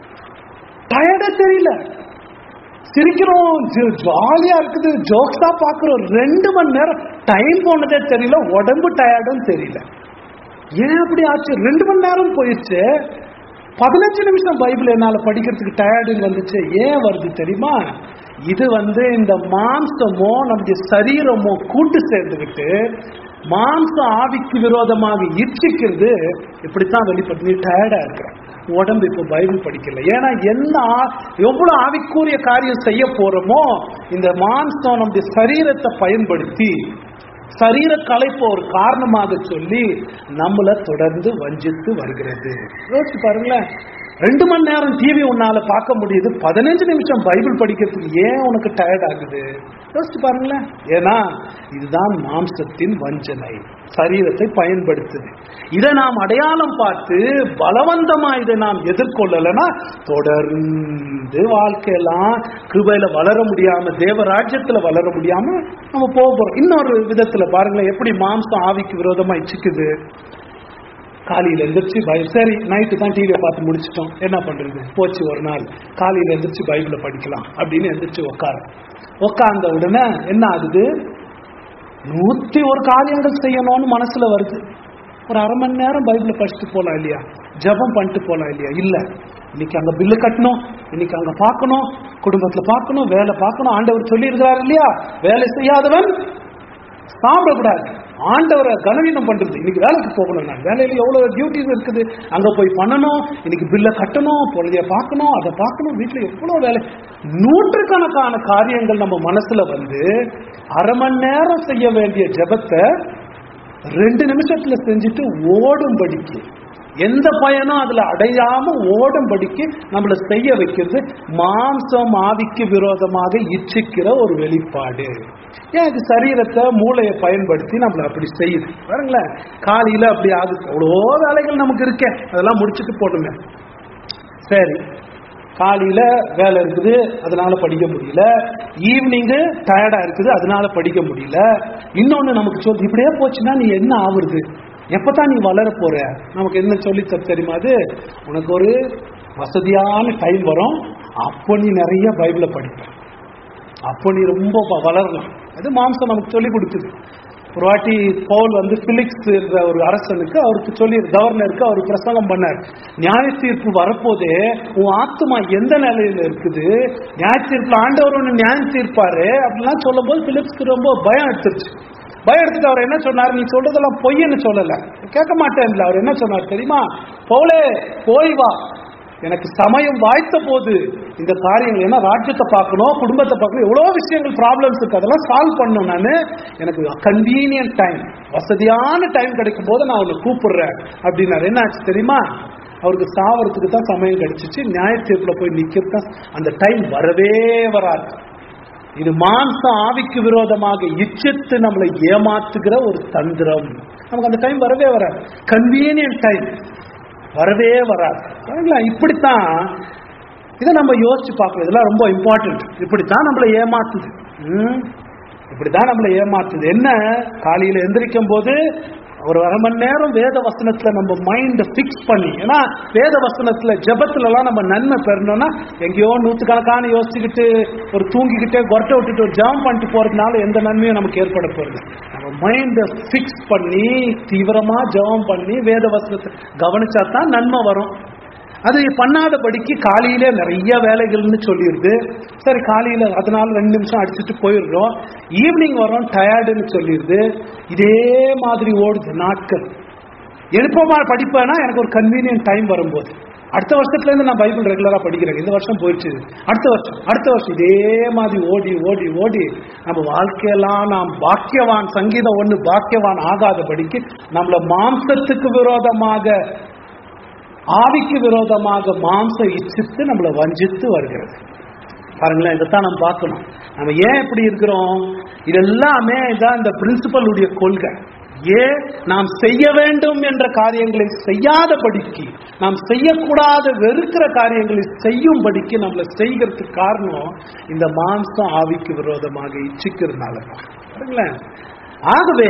டயர்டே தெரியல சிரிக்கிறோம் ஜாலியா இருக்குது ஜோக்ஸா பாக்குறோம் ரெண்டு மணி நேரம் டைம் போனதே தெரியல உடம்பு டயர்டும் தெரியல ஏன் அப்படி ஆச்சு ரெண்டு மணி நேரம் போயிடுச்சு பதினஞ்சு நிமிஷம் பைபிள் என்னால படிக்கிறதுக்கு டயர்டுன்னு வந்துச்சு ஏன் வருது தெரியுமா இது வந்து இந்த மாம்சமோ நம்முடைய சரீரமோ கூட்டு சேர்ந்துக்கிட்டு மாம்சம் ஆவிக்கு விரோதமாக இச்சிக்கிறது இப்படித்தான் வெளிப்பட்டு நீ டயர்டா இருக்கிற உடம்பு இப்போ பைபிள் படிக்கல ஏன்னா என்ன ஆ- எவ்வளவு ஆவிக்குரிய காரியம் செய்ய போறோமோ இந்த மாம்சம் நம்முடைய சரீரத்தை பயன்படுத்தி சரீர கலைப்ப ஒரு காரணமாக சொல்லி நம்மள தொடர்ந்து வஞ்சித்து வருகிறது யோசிச்சு பாருங்களேன் ரெண்டு மணி நேரம் டிவி உன்னால பார்க்க முடியுது பதினஞ்சு நிமிஷம் பைபிள் படிக்கிறதுக்கு ஏன் உனக்கு டயர்ட் ஆகுது யோசிச்சு பாருங்களேன் ஏன்னா இதுதான் மாம்சத்தின் வஞ்சனை சரீரத்தை பயன்படுத்துது இதை நாம் அடையாளம் பார்த்து பலவந்தமா இதை நாம் எதிர்கொள்ளலைன்னா தொடர்ந்து வாழ்க்கையெல்லாம் கிருபையில வளர முடியாம தேவராஜ்யத்துல வளர முடியாம நம்ம போக போறோம் இன்னொரு விதத்துல பாருங்களேன் எப்படி மாம்சம் ஆவிக்கு விரோதமா இச்சிக்குது காலையில எந்திரிச்சு பை- சரி நைட்டு தான் டிவியை பார்த்து முடிச்சிட்டோம் என்ன பண்றது போச்சு ஒரு நாள் காலையில எந்திரிச்சு பைபிளை படிக்கலாம் அப்படின்னு எந்திரிச்சு உட்கார உட்கார்ந்த உடனே என்ன ஆகுது நூத்தி ஒரு காரியங்கள் செய்யணும்னு மனசுல வருது ஒரு அரை மணி நேரம் பைபிளை படிச்சுட்டு போலாம் இல்லையா ஜெபம் பண்ணிட்டு போலாம் இல்லையா இல்ல இன்னைக்கு அங்க பில்லு கட்டணும் இன்னைக்கு அங்க பார்க்கணும் குடும்பத்துல பார்க்கணும் வேலை பார்க்கணும் ஆண்டவர் சொல்லி இல்லையா வேலை செய்யாதவன் சாப்பிடக்கூடாது ஆண்டவரை கனவீனம் பண்றது இன்னைக்கு வேலைக்கு போகணும் நான் வேலையில எவ்வளவு டியூட்டிஸ் இருக்குது அங்க போய் பண்ணணும் இன்னைக்கு பில்லை கட்டணும் குழந்தைய பார்க்கணும் அதை பார்க்கணும் வீட்டுல எவ்வளவு வேலை நூற்றுக்கணக்கான காரியங்கள் நம்ம மனசுல வந்து அரை மணி நேரம் செய்ய வேண்டிய ஜெபத்தை ரெண்டு நிமிஷத்துல செஞ்சுட்டு ஓடும்படிக்கு எந்த பயனும் அதுல அடையாம ஓடும்படிக்கு நம்மள செய்ய வைக்கிறது மாம்சம் ஆவிக்கு விரோதமாக இச்சிக்கிற ஒரு வெளிப்பாடு ஏன் இது சரீரத்தை மூளையை பயன்படுத்தி நம்மள அப்படி செய்யுது பாருங்களேன் காலையில அப்படி ஆகுது அவ்வளோ வேலைகள் நமக்கு இருக்கே அதெல்லாம் முடிச்சுட்டு போடுங்க சரி காலையில வேலை இருக்குது அதனால படிக்க முடியல ஈவினிங்கு டயர்டா இருக்குது அதனால படிக்க முடியல இன்னொன்னு நமக்கு சொல் இப்படியே போச்சுன்னா நீ என்ன ஆகுறது எப்பதான் நீ வளர போற நமக்கு என்ன சொல்லி தர தெரியுமா அது உனக்கு ஒரு வசதியான டைம் வரும் அப்போ நீ நிறைய பைபிளை படிப்ப அப்போ நீ ரொம்ப வ- வளரலாம் அது மாம்சம் நமக்கு சொல்லி கொடுக்குது ஒரு வாட்டி பவுல் வந்து பிலிக்ஸ் என்ற ஒரு அரசனுக்கு அவருக்கு சொல்லி கவர்னருக்கு அவர் பிரசங்கம் பண்ணார் நியாய தீர்ப்பு வரப்போதே உன் ஆத்மா எந்த நிலையில இருக்குது நியாய தீர்ப்புல ஆண்டவர் ஒன்று நியாயம் தீர்ப்பாரு அப்படிலாம் சொல்லும் போது பிலிப்ஸ்க்கு ரொம்ப பயம் எடுத்துருச்சு பயம் எடுத்துட்டு அவர் என்ன சொன்னார் நீ சொல்றதெல்லாம் பொய்ன்னு சொல்லல கேட்க மாட்டேன்ல அவர் என்ன சொன்னார் தெரியுமா பவுலே போய் வா எனக்கு சமயம் வாய்த்த போது இந்த காரியங்கள் ஏன்னா ராஜ்யத்தை பார்க்கணும் குடும்பத்தை பார்க்கணும் எவ்வளோ விஷயங்கள் ப்ராப்ளம்ஸ் இருக்கு அதெல்லாம் சால்வ் பண்ணணும் நான் எனக்கு கன்வீனியன்ட் டைம் வசதியான டைம் கிடைக்கும் போது நான் அவனை கூப்பிடுறேன் அப்படின்னாரு என்ன ஆச்சு தெரியுமா அவருக்கு சாவறதுக்கு தான் சமயம் கிடைச்சிச்சு நியாய தீர்ப்புல போய் நிக்கிறது தான் அந்த டைம் வரவே வராது இது மாம்சம் ஆவிக்கு விரோதமாக இச்சித்து நம்மளை ஏமாத்துகிற ஒரு தந்திரம் நமக்கு அந்த டைம் வரவே வராது கன்வீனியன்ட் டைம் வரவே வராது பாருங்களா இப்படித்தான் இதை நம்ம யோசிச்சு பார்க்கணும் இதெல்லாம் ரொம்ப இம்பார்ட்டன்ட் இப்படித்தான் நம்மளை ஏமாத்துது ம்? இப்படித்தான் நம்மளை ஏமாத்துது என்ன காலையில எந்திரிக்கும் போது ஒரு அரை மணி நேரம் வேத வசனத்துல நம்ம மைண்ட் ஃபிக்ஸ் பண்ணி ஏன்னா வேத வசனத்துல ஜெபத்துல எல்லாம் நம்ம நன்மை பெறணும்னா எங்கேயோ நூற்றுக்கணக்கான யோசிச்சுக்கிட்டு ஒரு தூங்கிக்கிட்டே கொரட்டை விட்டுட்டு ஒரு ஜெபம் பண்ணிட்டு போறதுனால எந்த நன்மையும் நமக்கு ஏற்பட போறது நம்ம மைண்டை ஃபிக்ஸ் பண்ணி தீவிரமா ஜெபம் பண்ணி வேத வசனத்தை கவனிச்சா தான் நன்மை வரும் அது பண்ணாதபடிக்கு காலையிலே நிறைய வேலைகள்னு சொல்லிடுது சரி காலையில அதனால ரெண்டு நிமிஷம் அடிச்சுட்டு போயிடுறோம் ஈவினிங் வரோம் டயர்டுன்னு சொல்லிடுது இதே மாதிரி ஓடுது நாட்கள் எழுப்பமா படிப்பேன்னா எனக்கு ஒரு கன்வீனியன்ட் டைம் வரும்போது அடுத்த வருஷத்துல இருந்து நான் பைபிள் ரெகுலரா படிக்கிறேன் இந்த வருஷம் போயிடுச்சு அடுத்த வருஷம் அடுத்த வருஷம் இதே மாதிரி ஓடி ஓடி ஓடி நம்ம வாழ்க்கையெல்லாம் நாம் பாக்கியவான் சங்கீதம் ஒண்ணு பாக்கியவான் ஆகாதபடிக்கு நம்மள மாம்சத்துக்கு விரோதமாக ஆவிக்கு விரோதமாக மாம்சம் இச்சித்து நம்மளை வஞ்சித்து வருகிறது பாருங்களேன் இதைத்தான் நம்ம பார்க்கணும் நம்ம ஏன் இப்படி இருக்கிறோம் இதெல்லாமே இதான் இந்த பிரின்சிபலுடைய கொள்கை ஏன் நாம் செய்ய வேண்டும் என்ற காரியங்களை செய்யாதபடிக்கு நாம் செய்யக்கூடாத வெறுக்கிற காரியங்களை செய்யும்படிக்கு நம்மளை செய்கிறதுக்கு காரணம் இந்த மாம்சம் ஆவிக்கு விரோதமாக இச்சிக்கிறதுனால தான் பாருங்களேன் ஆகவே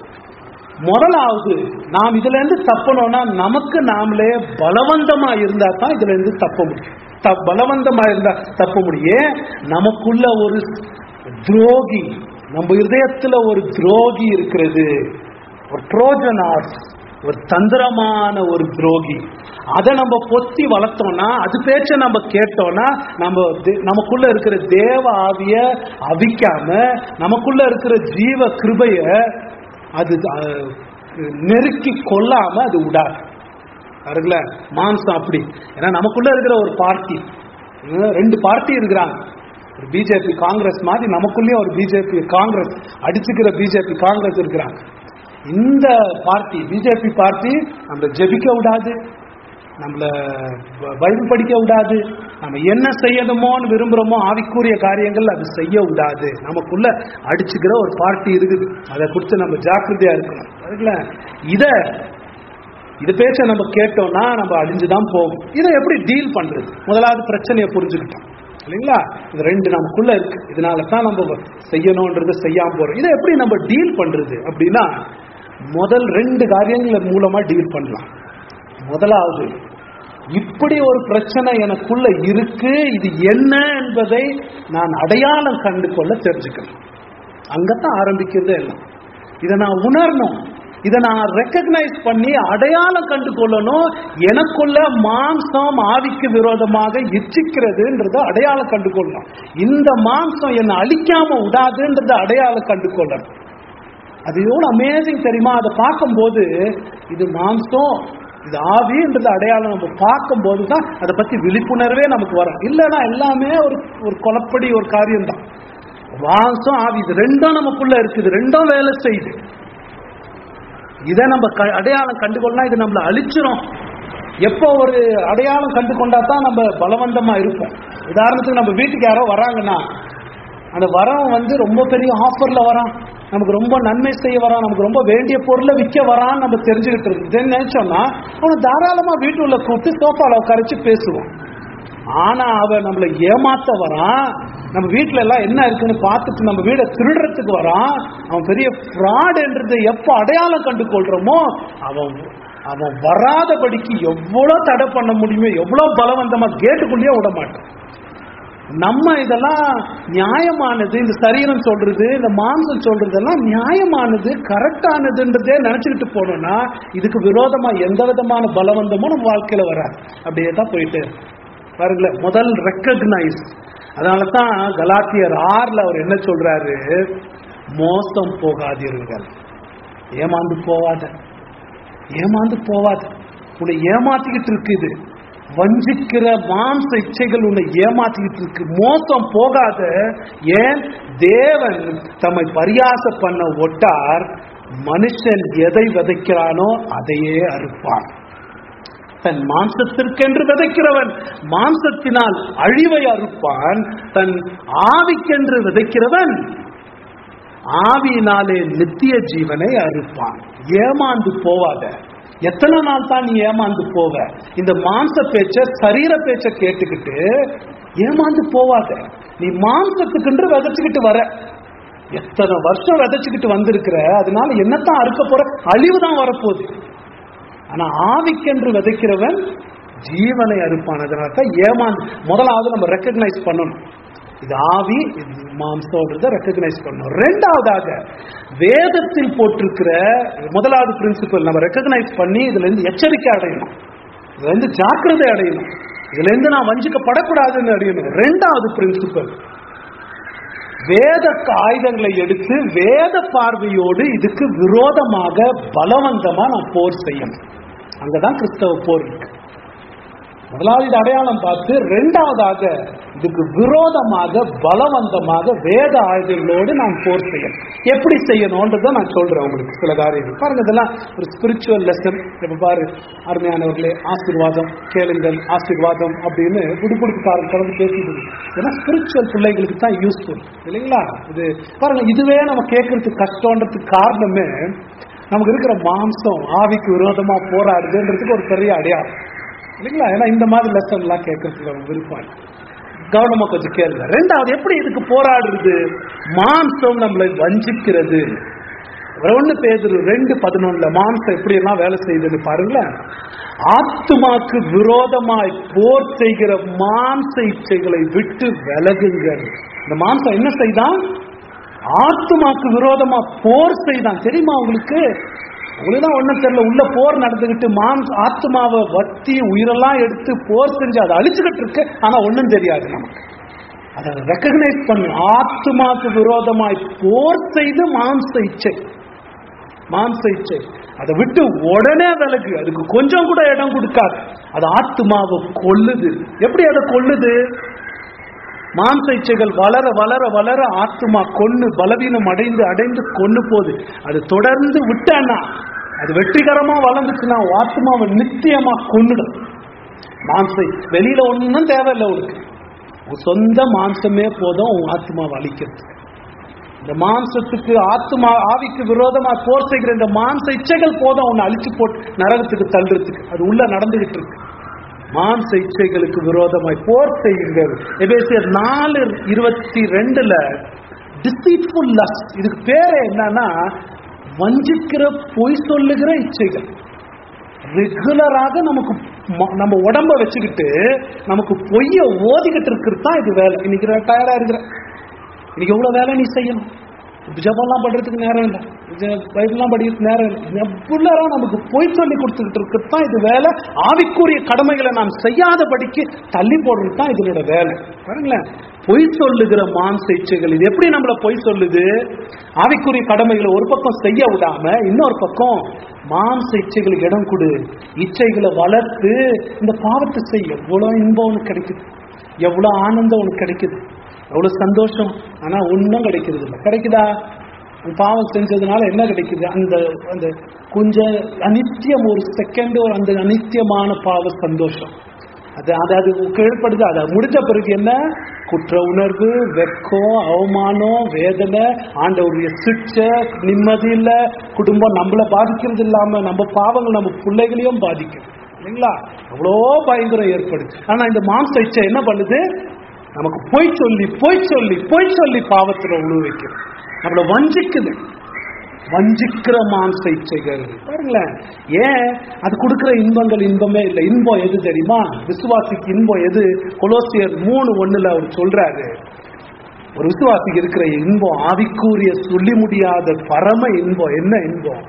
முதலாவது நாம் இதுல இருந்து தப்பணும்னா நமக்கு நாமளே பலவந்தமா இருந்தா தான் இதுல இருந்து தப்ப முடியும் த- பலவந்தமா இருந்தா தப்ப முடியும் நமக்குள்ள ஒரு துரோகி நம்ம இதயத்துல ஒரு துரோகி இருக்கிறது ஒரு ட்ரோஜன் ஆர்ஸ் ஒரு தந்திரமான ஒரு துரோகி அதை நம்ம பொத்தி வளர்த்தோம்னா அது பேச்ச நம்ம கேட்டோம்னா நம்ம தே- நமக்குள்ள இருக்கிற தேவ ஆவிய அவிக்காம நமக்குள்ள இருக்கிற ஜீவ கிருபைய அது அஹ், நெருக்கி கொள்ளாம அது விடாது பாருங்கள மாம்சம் அப்படி ஏன்னா நமக்குள்ள இருக்கிற ஒரு பார்ட்டி ரெண்டு பார்ட்டி இருக்கிறாங்க ஒரு பிஜேபி காங்கிரஸ் மாதிரி நமக்குள்ளேயே ஒரு பிஜேபி காங்கிரஸ் அடிச்சுக்கிற பிஜேபி காங்கிரஸ் இருக்கிறாங்க இந்த பார்ட்டி பிஜேபி பார்ட்டி நம்மள ஜெபிக்க விடாது நம்மள ப- பைபிள் படிக்க விடாது நம்ம என்ன செய்யணுமோன்னு விரும்புறோமோ ஆவிக்குரிய காரியங்கள் அது செய்ய விடாது நமக்குள்ள அடிச்சுக்கிற ஒரு பார்ட்டி இருக்குது அதை குறித்து நம்ம ஜாக்கிரதையா இருக்கணும் அதுக்குல இத இது பேச்ச நம்ம கேட்டோம்னா நம்ம அழிஞ்சுதான் போகும் இதை எப்படி டீல் பண்றது முதலாவது பிரச்சனையை புரிஞ்சுக்கிட்டோம் இல்லைங்களா இது ரெண்டு நமக்குள்ள இருக்கு இதனால தான் நம்ம செய்யணும்ன்றதை செய்யாம போறோம் இதை எப்படி நம்ம டீல் பண்றது அப்படின்னா முதல் ரெண்டு காரியங்கள் மூலமா டீல் பண்ணலாம் முதலாவது இப்படி ஒரு பிரச்சனை எனக்குள்ள இருக்கு இது என்ன என்பதை நான் அடையாளம் கண்டு கொள்ள தெரிஞ்சுக்கணும் அங்கதான் ஆரம்பிக்கிறது எல்லாம் இதை நான் உணரணும் இதை நான் ரெக்கக்னைஸ் பண்ணி அடையாளம் கண்டு கொள்ளணும் எனக்குள்ள மாம்சம் ஆவிக்கு விரோதமாக இச்சிக்கிறதுன்றத அடையாளம் கண்டு கொள்ளணும் இந்த மாம்சம் என்னை அழிக்காம விடாதுன்றத அடையாளம் கண்டு கொள்ளணும் அது எவ்வளவு அமேசிங் தெரியுமா அதை பார்க்கும்போது இது மாம்சம் இது ஆவின்றது அடையாளம் நம்ம பார்க்கும்போது தான் அதை பத்தி விழிப்புணர்வே நமக்கு வரும் இல்லைன்னா எல்லாமே ஒரு ஒரு கொலப்படி ஒரு காரியம் தான் மாம்சம் ஆவி இது ரெண்டும் நமக்குள்ள இருக்குது ரெண்டும் வேலை செய்யுது இதை நம்ம க- அடையாளம் கண்டுகொள்ளலாம் இது நம்மளை அழிச்சிரும் எப்போ ஒரு அடையாளம் கண்டு கொண்டா தான் நம்ம பலவந்தமா இருப்போம் உதாரணத்துக்கு நம்ம வீட்டுக்கு யாரோ வராங்கன்னா அந்த வரவன் வந்து ரொம்ப பெரிய ஆஃபர்ல வரான் நமக்கு ரொம்ப நன்மை செய்ய வரான் நமக்கு ரொம்ப வேண்டிய பொருளை விற்க வரான்னு நம்ம தெரிஞ்சுக்கிட்டு இருக்கு இதை நினைச்சோம்னா அவனை தாராளமா வீட்டுள்ள கூப்பிட்டு சோஃபால உட்காரச்சு பேசுவோம் ஆனா அவன் நம்மளை ஏமாத்த வரான் நம்ம வீட்ல எல்லாம் என்ன இருக்குன்னு பார்த்துட்டு நம்ம வீடை திருடுறதுக்கு வரான் அவன் பெரிய ஃப்ராடுன்றதை எப்போ அடையாளம் கண்டு கொள்றோமோ அவன் அவன் வராதபடிக்கு எவ்வளவு தடை பண்ண முடியுமோ எவ்வளவு பலவந்தமா கேட்டுக்குள்ளேயே விட மாட்டான் நம்ம இதெல்லாம் நியாயமானது இந்த சரீரம் சொல்றது இந்த மாம்சம் சொல்றதெல்லாம் நியாயமானது கரெக்டானதுன்றதே நினைச்சுக்கிட்டு போனோம்னா இதுக்கு விரோதமா எந்த விதமான பலவந்தமும் நம்ம வாழ்க்கையில வராது அப்படியே தான் போயிட்டு இருக்கு. பாருங்களேன் முதல் ரெக்கக்னைஸ் அதனால தான் கலாத்தியர் ஆறுல அவர் என்ன சொல்றாரு மோசம் போகாதீர்கள் ஏமாந்து போவாத ஏமாந்து போவாத உன்னை ஏமாத்திக்கிட்டு இருக்கு இது வஞ்சிக்கிற மாம்ச இச்சைகள் உன்னை ஏமாத்திக்கிட்டு இருக்கு மோசம் போகாத ஏன் தேவன் தம்மை பரியாச பண்ண ஒட்டார் மனுஷன் எதை விதைக்கிறானோ அதையே அறுப்பான் தன் மாம்சத்திற்கென்று விதைக்கிறவன் மாம்சத்தினால் அழிவை அறுப்பான் தன் ஆவிக்கென்று விதைக்கிறவன் ஆவியினாலே நித்திய ஜீவனை அறுப்பான் ஏமாந்து போவாத எத்தனை நாள் தான் நீ ஏமாந்து போவ இந்த மாம்ச பேச்ச சரீர பேச்ச கேட்டுக்கிட்டு ஏமாந்து போவாத நீ மாம்சத்துக்கென்று விதைச்சுக்கிட்டு வர எத்தனை வருஷம் விதைச்சுக்கிட்டு வந்திருக்கிற அதனால என்னத்தான் அறுக்க போற அழிவு தான் வரப்போகுது ஆனா ஆவிக்கென்று விதைக்கிறவன் ஜீவனை அறுப்பான் அதனால தான் ஏமாந்து முதலாவது நம்ம ரெக்கக்னைஸ் பண்ணணும் இது ஆவி இது மாம்சம்ன்றத ரெக்கக்னைஸ் பண்ணணும் ரெண்டாவதாக வேதத்தில் போட்டிருக்கிற முதலாவது பிரின்சிபல் நம்ம ரெக்கக்னைஸ் பண்ணி இதுல இருந்து எச்சரிக்கை அடையணும் இதுல இருந்து ஜாக்கிரதை அடையணும் இதுல இருந்து நான் வஞ்சிக்கப்படக்கூடாதுன்னு அடையணும் ரெண்டாவது பிரின்சிபல் வேத ஆயுதங்களை எடுத்து வேத பார்வையோடு இதுக்கு விரோதமாக பலவந்தமா நான் போர் செய்யணும் அங்கதான் கிறிஸ்தவ போர் இருக்கு முதலாவது இது அடையாளம் பார்த்து ரெண்டாவதாக இதுக்கு விரோதமாக பலவந்தமாக வேத ஆயுதங்களோடு நாம் போர் செய்யணும் எப்படி செய்யணும்ன்றத நான் சொல்றேன் உங்களுக்கு சில காரியங்கள் பாருங்க இதெல்லாம் ஒரு ஸ்பிரிச்சுவல் லெசன் இப்ப பாரு அருமையானவர்களே ஆசீர்வாதம் கேளுங்கள் ஆசீர்வாதம் அப்படின்னு குடுக்குடுக்கு பாருங்க கலந்து பேசிட்டு ஏன்னா ஸ்பிரிச்சுவல் பிள்ளைகளுக்கு தான் யூஸ்ஃபுல் இல்லைங்களா இது பாருங்க இதுவே நம்ம கேட்கறதுக்கு கஷ்டம்ன்றதுக்கு காரணமே நமக்கு இருக்கிற மாம்சம் ஆவிக்கு விரோதமா போராடுதுன்றதுக்கு ஒரு பெரிய அடையாளம் இல்லைங்களா ஏன்னா இந்த மாதிரி லெசன் எல்லாம் கேட்கறதுக்கு அவங்க விருப்பம் இல்லை. கவனமா கொஞ்சம் கேளுங்க ரெண்டாவது எப்படி இதுக்கு போராடுறது மாம்சம் நம்மளை வஞ்சிக்கிறது ஒன்னு பேதுரு ரெண்டு பதினொன்னுல மாம்சம் எப்படி எல்லாம் வேலை செய்யுதுன்னு பாருங்களேன் ஆத்துமாக்கு விரோதமாய் போர் செய்கிற மாம்ச இச்சைகளை விட்டு விலகுங்கள் இந்த மாம்சம் என்ன செய்தான் ஆத்துமாக்கு விரோதமா போர் செய்தான் தெரியுமா உங்களுக்கு உங்களுக்கு தான் ஒண்ணும் தெரியல உள்ள போர் நடந்துகிட்டு மாம்ச ஆத்மாவை வத்தி உயிரெல்லாம் எடுத்து போர் செஞ்சு அதை அழிச்சுக்கிட்டு இருக்கு ஆனா ஒண்ணும் தெரியாது நமக்கு அதை ரெக்கக்னைஸ் பண்ணு ஆத்மாக்கு விரோதமாய் போர் செய்து மாம்ச இச்சை மாம்ச இச்சை அதை விட்டு உடனே விலகு அதுக்கு கொஞ்சம் கூட இடம் கொடுக்காது அது ஆத்மாவை கொல்லுது எப்படி அதை கொல்லுது மாம்ச இச்சைகள் வளர வளர வளர ஆத்மா கொன்னு பலவீனம் அடைந்து அடைந்து கொன்னு போகுது அது தொடர்ந்து விட்டான்னா அது வெற்றிகரமா வளர்ந்துச்சுன்னா உன் ஆத்மாவை நித்தியமா கொன்னுடும் மாம்சை வெளியில ஒண்ணும் தேவையில்லை உனக்கு உன் சொந்த மாம்சமே போதும் உன் ஆத்மாவை அழிக்கிறதுக்கு இந்த மாம்சத்துக்கு ஆத்மா ஆவிக்கு விரோதமா போர் செய்கிற இந்த மாம்ச இச்சைகள் போதும் உன்னை அழிச்சு போட்டு நரகத்துக்கு தள்ளுறதுக்கு அது உள்ள நடந்துகிட்டு இருக்கு மாம்ச இச்சைகளுக்கு விரோதமாய் போர் செய்யுங்கள் எபேசியர் நாலு இருபத்தி ரெண்டுல டிசீட்ஃபுல் லஸ்ட் இதுக்கு பேரு என்னன்னா வஞ்சிக்கிற பொய் சொல்லுகிற இச்சைகள் ரெகுலராக நமக்கு ம- நம்ம உடம்ப வச்சுக்கிட்டு நமக்கு பொய்ய ஓதிக்கிட்டு இருக்கிறது தான் இது வேலை இன்னைக்கு டயர்டா இருக்கிற இன்னைக்கு எவ்வளவு வேலை நீ செய்யணும் ஜபம்லாம் பண்றதுக்கு நேரம் இல்லை ஜ- பைபிள்லாம் படிக்கிறதுக்கு நேரம் இல்லை எவ்வளோ நமக்கு பொய் சொல்லி கொடுத்துக்கிட்டு இருக்கிறது தான் இது வேலை ஆவிக்குரிய கடமைகளை நாம் செய்யாதபடிக்கு தள்ளி போடுறது தான் இதனோட வேலை பாருங்களேன் பொய் சொல்லுகிற மாம்ச இச்சைகள் இது எப்படி நம்மள பொய் சொல்லுது ஆவிக்குரிய கடமைகளை ஒரு பக்கம் செய்ய விடாம இன்னொரு பக்கம் மாம்ச இச்சைகளுக்கு இடம் கொடு இச்சைகளை வளர்த்து இந்த பாவத்தை செய்ய எவ்வளவு இன்பம் உனக்கு கிடைக்குது எவ்வளவு ஆனந்தம் உனக்கு கிடைக்குது எவ்வளவு சந்தோஷம் ஆனா ஒன்றும் கிடைக்கிறது இல்லை கிடைக்குதா உன் பாவம் செஞ்சதுனால என்ன கிடைக்குது அந்த அந்த கொஞ்சம் அனித்தியம் ஒரு செகண்ட் ஒரு அந்த அனித்தியமான பாவ சந்தோஷம் அது அது அது கீழ்ப்படுது அது முடிஞ்ச பிறகு என்ன குற்ற உணர்வு வெக்கம் அவமானம் வேதனை ஆண்டவருடைய சிக்ஷை நிம்மதி இல்ல குடும்பம் நம்மள பாதிக்கிறது இல்லாம நம்ம பாவங்கள் நம்ம பிள்ளைகளையும் பாதிக்கும் இல்லைங்களா எவ்வளோ பயங்கரம் ஏற்படுது ஆனா இந்த மாம்ச இச்சை என்ன பண்ணுது நமக்கு பொய் சொல்லி பொய் சொல்லி பொய் சொல்லி பாவத்துல உழு வைக்கிறது நம்மள வஞ்சிக்குது வஞ்சிக்கிற மாம்ச இச்சைகள் பாருங்களேன் ஏன் அது கொடுக்கிற இன்பங்கள் இன்பமே இல்லை இன்பம் எது தெரியுமா விசுவாசிக்கு இன்பம் எது கொலோசியர் மூணு ஒண்ணுல அவர் சொல்றாரு ஒரு விசுவாசிக்கு இருக்கிற இன்பம் ஆவிக்கூறிய சொல்லி முடியாத பரம இன்பம் என்ன இன்பம்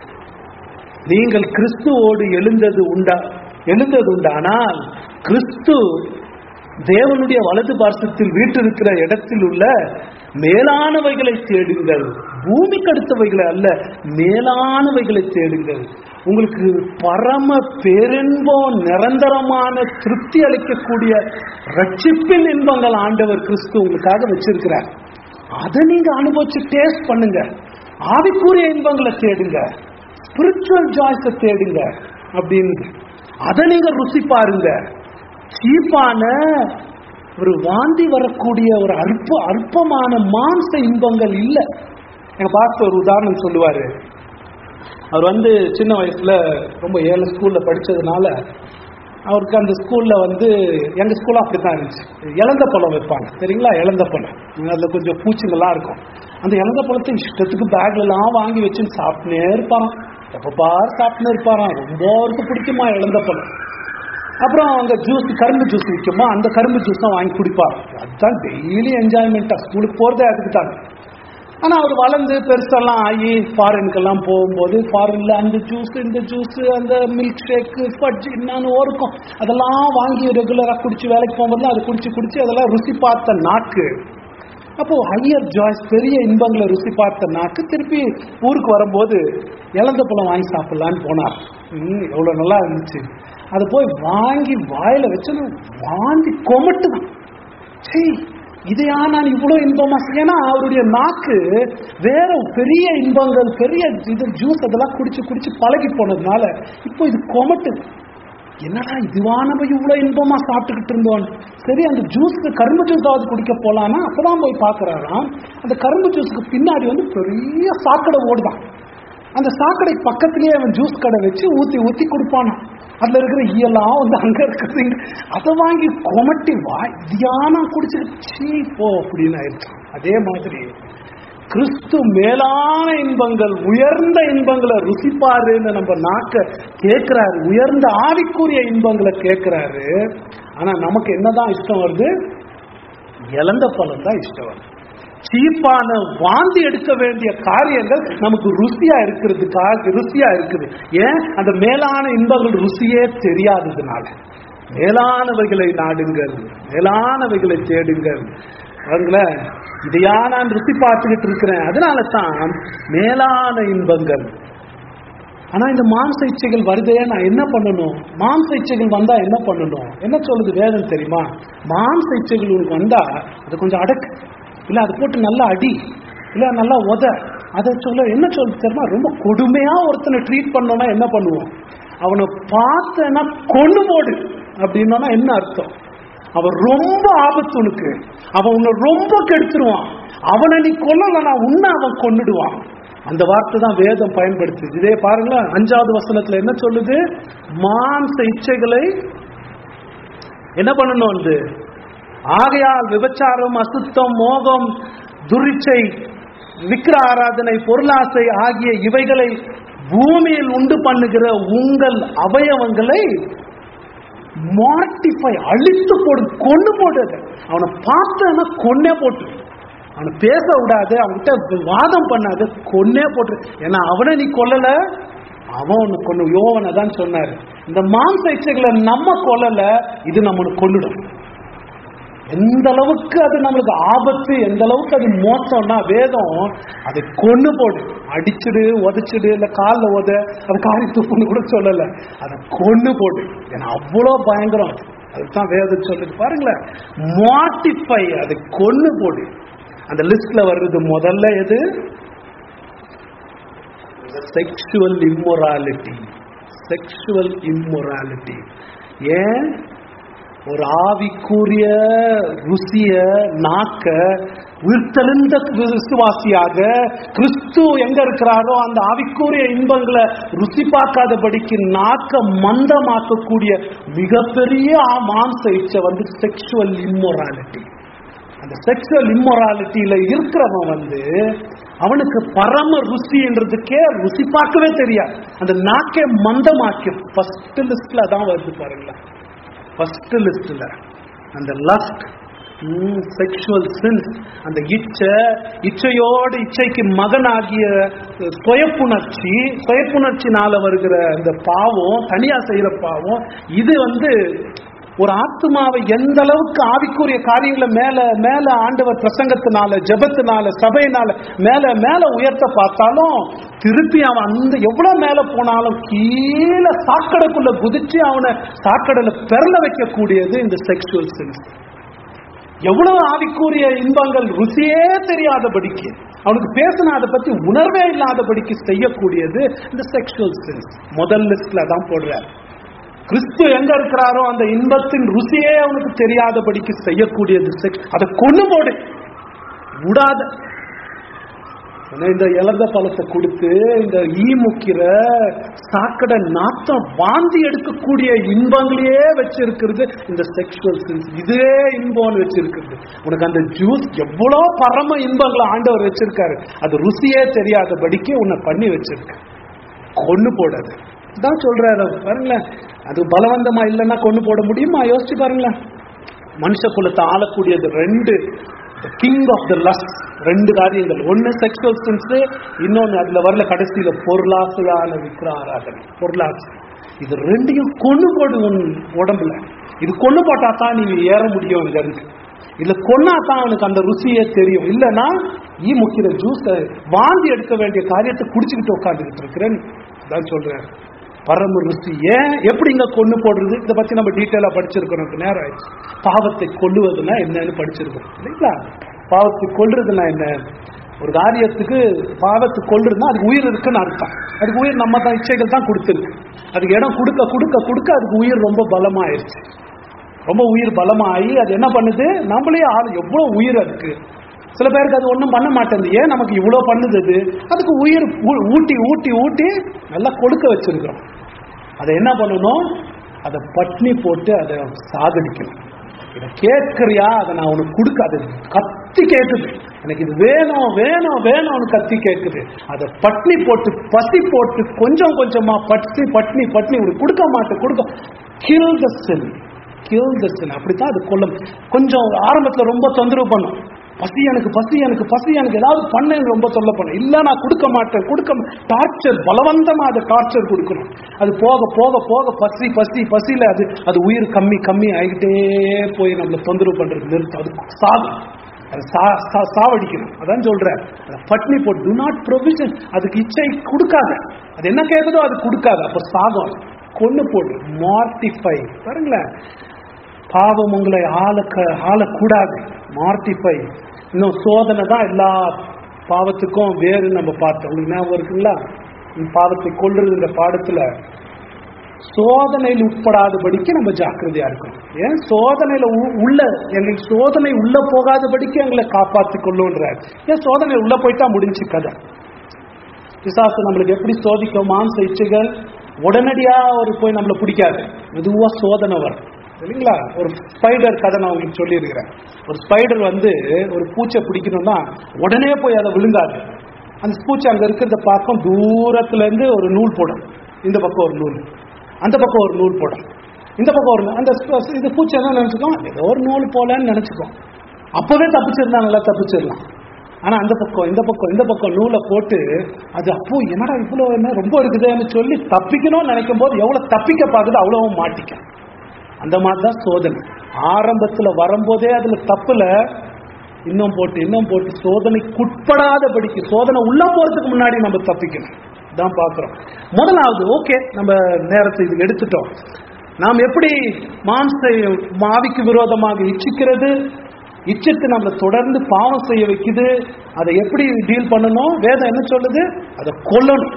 நீங்கள் கிறிஸ்துவோடு எழுந்தது உண்டா எழுந்தது உண்டானால் கிறிஸ்து தேவனுடைய வலது பார்சத்தில் வீட்டிருக்கிற இடத்தில் உள்ள மேலானவைகளை தேடுங்கள் பூமிக்கு அடுத்தவைகளை அல்ல மேலானவைகளை தேடுங்கள் உங்களுக்கு பரம பேரின்பம் நிரந்தரமான திருப்தி அளிக்கக்கூடிய ரட்சிப்பின் இன்பங்கள் ஆண்டவர் கிறிஸ்து உங்களுக்காக வச்சிருக்கிறார் அதை நீங்க அனுபவிச்சு டேஸ்ட் பண்ணுங்க ஆவிக்குரிய இன்பங்களை தேடுங்க ஸ்பிரிச்சுவல் ஜாய்ஸை தேடுங்க அப்படின்னு அதை நீங்க ருசி பாருங்க சீப்பான ஒரு வாந்தி வரக்கூடிய ஒரு அற்ப அற்பமான மாம்ச இன்பங்கள் இல்லை எங்க பாஸ்டர் ஒரு உதாரணம் சொல்லுவாரு அவர் வந்து சின்ன வயசுல ரொம்ப ஏழு ஸ்கூல்ல படிச்சதுனால அவருக்கு அந்த ஸ்கூல்ல வந்து எங்க ஸ்கூல்ல அப்படித்தான் இருந்துச்சு இழந்த பழம் வைப்பாங்க சரிங்களா இழந்த பழம் அதுல கொஞ்சம் பூச்சிங்கெல்லாம் இருக்கும் அந்த இழந்த பழத்தை இஷ்டத்துக்கு பேக்ல எல்லாம் வாங்கி வச்சு சாப்பிட்டுனே இருப்பாராம் எப்ப பாரு சாப்பிட்டுனே இருப்பாராம் ரொம்ப அவருக்கு பிடிக்குமா இழந்த பழம் அப்புறம் அங்க ஜூஸ் கரும்பு ஜூஸ் விற்குமா அந்த கரும்பு ஜூஸ் தான் வாங்கி குடிப்பார் அதுதான் டெய்லி என்ஜாய்மெண்ட்டா ஸ்கூலுக்கு போறதே அதுக்கு தான் ஆனா அவர் வளர்ந்து பெருசெல்லாம் ஆகி ஃபாரினுக்கெல்லாம் போகும்போது ஃபாரின்ல அந்த ஜூஸ் இந்த ஜூஸ் அந்த மில்க் ஷேக் ஃபட்ஜ் என்னன்னு இருக்கும் அதெல்லாம் வாங்கி ரெகுலரா குடிச்சு வேலைக்கு போகும்போது அது குடிச்சு குடிச்சு அதெல்லாம் ருசி பார்த்த நாக்கு அப்போ ஹையர் ஜாய்ஸ் பெரிய இன்பங்களை ருசி பார்த்த நாக்கு திருப்பி ஊருக்கு வரும்போது இழந்த பழம் வாங்கி சாப்பிடலான்னு போனார் ம், எவ்வளவு நல்லா இருந்துச்சு அதை போய் வாங்கி வாயில வச்சு வாந்தி கொமட்டுதான் சீ இதையா நான் இவ்வளவு இன்பமா செய்- ஏன்னா அவருடைய நாக்கு வேற பெரிய இன்பங்கள் பெரிய இது ஜூஸ் அதெல்லாம் குடிச்சு குடிச்சு பழகி போனதுனால இப்போ இது கொமட்டுது என்னடா இதுவா நம்ம இவ்வளவு இன்பமா சாப்பிட்டுக்கிட்டு இருந்தோம் சரி அந்த ஜூஸ்க்கு கரும்பு ஜூஸாவது குடிக்க போலான்னா அப்பதான் போய் பாக்குறாராம் அந்த கரும்பு ஜூஸுக்கு பின்னாடி வந்து பெரிய சாக்கடை ஓடுதான் அந்த சாக்கடை பக்கத்திலேயே அவன் ஜூஸ் கடை வச்சு ஊத்தி ஊத்தி கொடுப்பானாம் அதுல இருக்கிற ஈயெல்லாம் வந்து அங்க இருக்குது இங்க. அதை வாங்கி கொமட்டி வா தியானம் குடிச்சுட்டு சீ போ அப்படின்னு ஆயிடுச்சு அதே மாதிரி கிறிஸ்து மேலான இன்பங்கள் உயர்ந்த இன்பங்களை ருசிப்பாருன்னு நம்ம நாக்க கேட்கிறாரு உயர்ந்த ஆவிக்குரிய இன்பங்களை கேட்கிறாரு ஆனா நமக்கு என்னதான் இஷ்டம் வருது இழந்த பலன் தான் இஷ்டம் வருது சீப்பான வாந்தி எடுக்க வேண்டிய காரியங்கள் நமக்கு ருசியா இருக்கிறதுக்காக ருசியா இருக்குது ஏன் அந்த மேலான இன்பங்கள் ருசியே தெரியாததுனால மேலானவைகளை நாடுங்கள் மேலானவைகளை தேடுங்கள் பாருங்களேன் இதையா நான் ருசி பார்த்துக்கிட்டு இருக்கிறேன் அதனால தான் மேலான இன்பங்கள் ஆனா இந்த மாம்ச இச்சைகள் வருதே நான் என்ன பண்ணணும் மாம்ச இச்சைகள் வந்தா என்ன பண்ணணும் என்ன சொல்லுது வேதம் தெரியுமா மாம்ச இச்சைகள் உனக்கு வந்தா அதை கொஞ்சம் அடக்கு இல்ல அதை போட்டு நல்லா அடி இல்ல நல்லா உத அதை சொல்ல என்ன சொல்லுது தெரியுமா ரொம்ப கொடுமையா ஒருத்தனை ட்ரீட் பண்ணோம்னா என்ன பண்ணுவோம் அவனை பார்த்தேன்னா கொண்டு போடு அப்படின்னா என்ன அர்த்தம் அவன் ரொம்ப ஆபத்து உனக்கு அவன் உன்னை ரொம்ப கெடுத்துருவான் அவனை நீ கொல்லலனா உன்னை அவன் கொன்னுடுவான் அந்த வார்த்தை தான் வேதம் பயன்படுத்துது இதே பாருங்களேன் அஞ்சாவது வசனத்துல என்ன சொல்லுது மாம்ச இச்சைகளை என்ன பண்ணணும் வந்து ஆகையால் விபச்சாரம் அசுத்தம் மோகம் துரிச்சை விக்கிர ஆராதனை பொருளாசை ஆகிய இவைகளை பூமியில் உண்டு பண்ணுகிற உங்கள் அவயவங்களை மார்டிஃபை அழித்து போடு கொண்டு போடு அதை. அவனை பார்த்தனா கொன்னே போட்டு அவனை பேச விடாது அவன்கிட்ட வாதம் பண்ணாது கொன்னே போட்டு ஏன்னா அவனை நீ கொல்லல அவன் ஒண்ணு கொண்டு யோவனை தான் சொன்னாரு இந்த மாம்ச இச்சைகளை நம்ம கொல்லல இது நம்மளை கொல்லிடும் எந்த அளவுக்கு அது நம்மளுக்கு ஆபத்து எந்த அளவுக்கு அது மோசம்னா வேதம் அதை கொண்டு போடு அடிச்சுடு உதைச்சிடு இல்ல கால்ல உத அது காரி துப்புன்னு கூட சொல்லல அதை கொண்டு போடு ஏன்னா அவ்வளோ பயங்கரம் அது. அதுதான் வேதம் சொல்லுது பாருங்களேன் மாட்டிஃபை அதை கொண்டு போடு அந்த லிஸ்ட்ல வர்றது முதல்ல எது செக்ஷுவல் இம்மொராலிட்டி செக்ஷுவல் இம்மொராலிட்டி ஏன் ஒரு ஆவிக்குரிய ருசிய நாக்க உயிர்த்தெழுந்த விசுவாசியாக கிறிஸ்து எங்க இருக்கிறாரோ அந்த ஆவிக்குரிய இன்பங்களை ருசி பார்க்காதபடிக்கு நாக்க மந்தமாக்கக்கூடிய மிகப்பெரிய ஆ- மாம்ச இச்சை வந்து செக்ஷுவல் இம்மொராலிட்டி அந்த செக்ஷுவல் இம்மொராலிட்டியில இருக்கிறவன் வந்து அவனுக்கு பரம ருசின்றதுக்கே ருசி பார்க்கவே தெரியாது அந்த நாக்கே மந்தமாக்கும் ஃபர்ஸ்ட் லிஸ்ட்ல அதான் வருது பாருங்களேன் ஃபர்ஸ்ட் லிஸ்ட்ல அந்த லஸ்ட் செக்ஷுவல் சின்ஸ் அந்த இச்சை இச்சையோடு இச்சைக்கு மகனாகிய சுயப்புணர்ச்சி சுயப்புணர்ச்சினால வருகிற அந்த பாவம் தனியா செய்யற பாவம் இது வந்து ஒரு ஆத்மாவை எந்த அளவுக்கு ஆவிக்குரிய காரியங்களை மேல மேல ஆண்டவர் பிரசங்கத்தினால ஜெபத்தினால சபையினால மேல மேல உயர்த்த பார்த்தாலும் திருப்பி அவன் அந்த எவ்வளவு மேல போனாலும் கீழே சாக்கடைக்குள்ள குதிச்சு அவனை சாக்கடையில பெறல வைக்கக்கூடியது இந்த செக்ஷுவல் சென்ஸ் எவ்வளவு ஆவிக்குரிய இன்பங்கள் ருசியே தெரியாதபடிக்கு அவனுக்கு பேசின அதை பத்தி உணர்வே இல்லாதபடிக்கு செய்யக்கூடியது இந்த செக்ஷுவல் சென்ஸ் முதல் லிஸ்ட்ல தான் போடுறார் கிறிஸ்து எங்க இருக்கிறாரோ அந்த இன்பத்தின் ருசியே அவனுக்கு தெரியாதபடிக்கு செய்யக்கூடியது செக்ஸ் அதை கொண்டு போடு விடாத ஆனா இந்த இழந்த பழத்தை கொடுத்து இந்த ஈ முக்கிற சாக்கடை நாத்தம் வாந்தி எடுக்கக்கூடிய இன்பங்களையே வச்சிருக்கிறது இந்த செக்ஷுவல் சென்ஸ் இதே இன்பம்னு வச்சிருக்கிறது உனக்கு அந்த ஜூஸ் எவ்வளோ பரம இன்பங்களை ஆண்டவர் வச்சிருக்காரு அது ருசியே தெரியாதபடிக்கு உன்னை பண்ணி வச்சிருக்கு கொண்டு போடாது தான் சொல்றாரு பாருங்களேன் அது பலவந்தமா இல்லைன்னா கொண்டு போட முடியுமா யோசிச்சு பாருங்களேன் மனுஷ குலத்தை ஆளக்கூடியது ரெண்டு கிங் ஆஃப் த லஸ்ட் ரெண்டு காரியங்கள் ஒன்னு செக்ஷுவல் சென்ஸ் இன்னொன்னு அதுல வரல கடைசியில பொருளாசையான விக்கிர ஆராதனை பொருளாசை இது ரெண்டையும் கொண்டு போடு உன் உடம்புல இது கொண்டு போட்டா தான் நீங்க ஏற முடியும் இங்க இருந்து இதுல கொன்னா தான் அவனுக்கு அந்த ருசியே தெரியும் இல்லைன்னா ஈ முக்கிற ஜூஸ வாந்தி எடுக்க வேண்டிய காரியத்தை குடிச்சுக்கிட்டு உட்காந்துக்கிட்டு இருக்கிறேன் தான் சொல்றேன் பரம ருசி ஏன் எப்படி இங்க கொண்டு போடுறது இதை பத்தி நம்ம டீட்டெயிலா படிச்சிருக்கோம் நமக்கு நேரம் ஆயிடுச்சு பாவத்தை கொல்லுவதுன்னா என்னன்னு படிச்சிருக்கோம் இல்லைங்களா பாவத்தை கொல்றதுன்னா என்ன ஒரு காரியத்துக்கு பாவத்தை கொல்றதுன்னா அதுக்கு உயிர் இருக்குன்னு அர்த்தம் அதுக்கு உயிர் நம்ம தான் இச்சைகள் தான் கொடுத்துருக்கு அதுக்கு இடம் கொடுக்க கொடுக்க கொடுக்க அதுக்கு உயிர் ரொம்ப பலமாயிருச்சு ரொம்ப உயிர் பலமாகி அது என்ன பண்ணுது நம்மளே ஆள் எவ்வளவு உயிர் அதுக்கு சில பேருக்கு அது ஒன்றும் பண்ண மாட்டேங்குது ஏன் நமக்கு இவ்வளோ பண்ணுது அது அதுக்கு உயிர் ஊ- ஊட்டி ஊட்டி ஊட்டி நல்லா கொழுக்க வச்சிருக்கிறோம் அதை என்ன பண்ணணும் அதை பட்னி போட்டு அதை சாகடிக்கணும் இதை கேட்கறியா அதை நான் உனக்கு கொடுக்க அது கத்தி கேட்குது எனக்கு இது வேணும் வேணும் வேணும்னு கத்தி கேட்குது அதை பட்னி போட்டு பசி போட்டு கொஞ்சம் கொஞ்சமா பட்னி பட்னி பட்னி உனக்கு கொடுக்க மாட்டேன் கொடுக்க kill the sell kill the செல் அப்படித்தான் அது கொல்லும் கொஞ்சம் ஆரம்பத்துல ரொம்ப தொந்தரவு பண்ணும் பசி எனக்கு பசி எனக்கு பசி எனக்கு ஏதாவது பண்ணேன்னு ரொம்ப தொல்லை பண்ண இல்ல நான் கொடுக்க மாட்டேன் கொடுக்க டார்ச்சர் பலவந்தமா அதை டார்ச்சர் கொடுக்கணும் அது போக போக போக பசி பசி பசியில அது அது உயிர் கம்மி கம்மி ஆகிட்டே போய் நம்மள தொந்தரவு பண்றது நிறுத்தும் அது சாகும் அதை சா- சா- சாவடிக்கணும் அதான் சொல்றேன் அதை பட்னி போட்டு டு நாட் ப்ரொவிஷன் அதுக்கு இச்சை கொடுக்காத அது என்ன கேட்குதோ அது கொடுக்காத அப்ப சாகம் அது. கொன்னு போடு மார்டிஃபை பாருங்களேன் பாவம் உங்களை ஆளக்க ஆளக்கூடாது மார்டிஃபை இன்னும் சோதனை தான் எல்லா பாவத்துக்கும் வேறு நம்ம பார்த்தோம் உங்களுக்கு ஞாபகம் இருக்குங்களா இந்த பாவத்தை கொள்றது இந்த பாடத்துல சோதனையில் உட்படாதபடிக்கு நம்ம ஜாக்கிரதையா இருக்கணும் ஏன் சோதனையில உ- உள்ள எங்களுக்கு சோதனை உள்ள போகாதபடிக்கு எங்களை காப்பாற்றிக் கொள்ளுன்றார் ஏன் சோதனை உள்ள போயிட்டா முடிஞ்சு கதை பிசாசு நம்மளுக்கு எப்படி சோதிக்கும் மாம்ச இச்சைகள் உடனடியா ஒரு போய் நம்மளை பிடிக்காது மெதுவா சோதனை வரும் இல்லைங்களா ஒரு ஸ்பைடர் கதை நான் உங்களுக்கு சொல்லியிருக்கிறேன் ஒரு ஸ்பைடர் வந்து ஒரு பூச்சை பிடிக்கணும்னா உடனே போய் அதை விழுங்காது அந்த பூச்சி அங்க இருக்கிறத பார்க்கும் தூரத்துல இருந்து ஒரு நூல் போடும் இந்த பக்கம் ஒரு நூல் அந்த பக்கம் ஒரு நூல் போடும் இந்த பக்கம் ஒரு நூல். அந்த ஸ்ப- இது பூச்சி என்ன நினைச்சுக்கோம் ஏதோ ஒரு நூல் போலன்னு நினைச்சுக்கோம் அப்பவே தப்பிச்சிருந்தா நல்லா தப்பிச்சிடலாம் ஆனா அந்த பக்கம் இந்த பக்கம் இந்த பக்கம் நூலை போட்டு அது அப்போ என்னடா இவ்வளவு என்ன ரொம்ப இருக்குதேன்னு சொல்லி தப்பிக்கணும்னு நினைக்கும் போது எவ்வளவு தப்பிக்க பார்க்குது அவ்வளவும் மாட்டிக்க அந்த மாதிரி தான் சோதனை ஆரம்பத்துல வரும்போதே அதுல தப்புல இன்னும் போட்டு இன்னும் போட்டு சோதனைக்குட்படாதபடிக்கு சோதனை உள்ள போறதுக்கு முன்னாடி நம்ம தப்பிக்கணும் தான் பார்க்கிறோம் முதலாவது ஓகே நம்ம நேரத்தை இது எடுத்துட்டோம் நாம் எப்படி மாம்சை மாவிக்கு விரோதமாக இச்சிக்கிறது இச்சித்து நம்மளை தொடர்ந்து பாவம் செய்ய வைக்குது அதை எப்படி டீல் பண்ணணும் வேதம் என்ன சொல்லுது அதை கொல்லணும்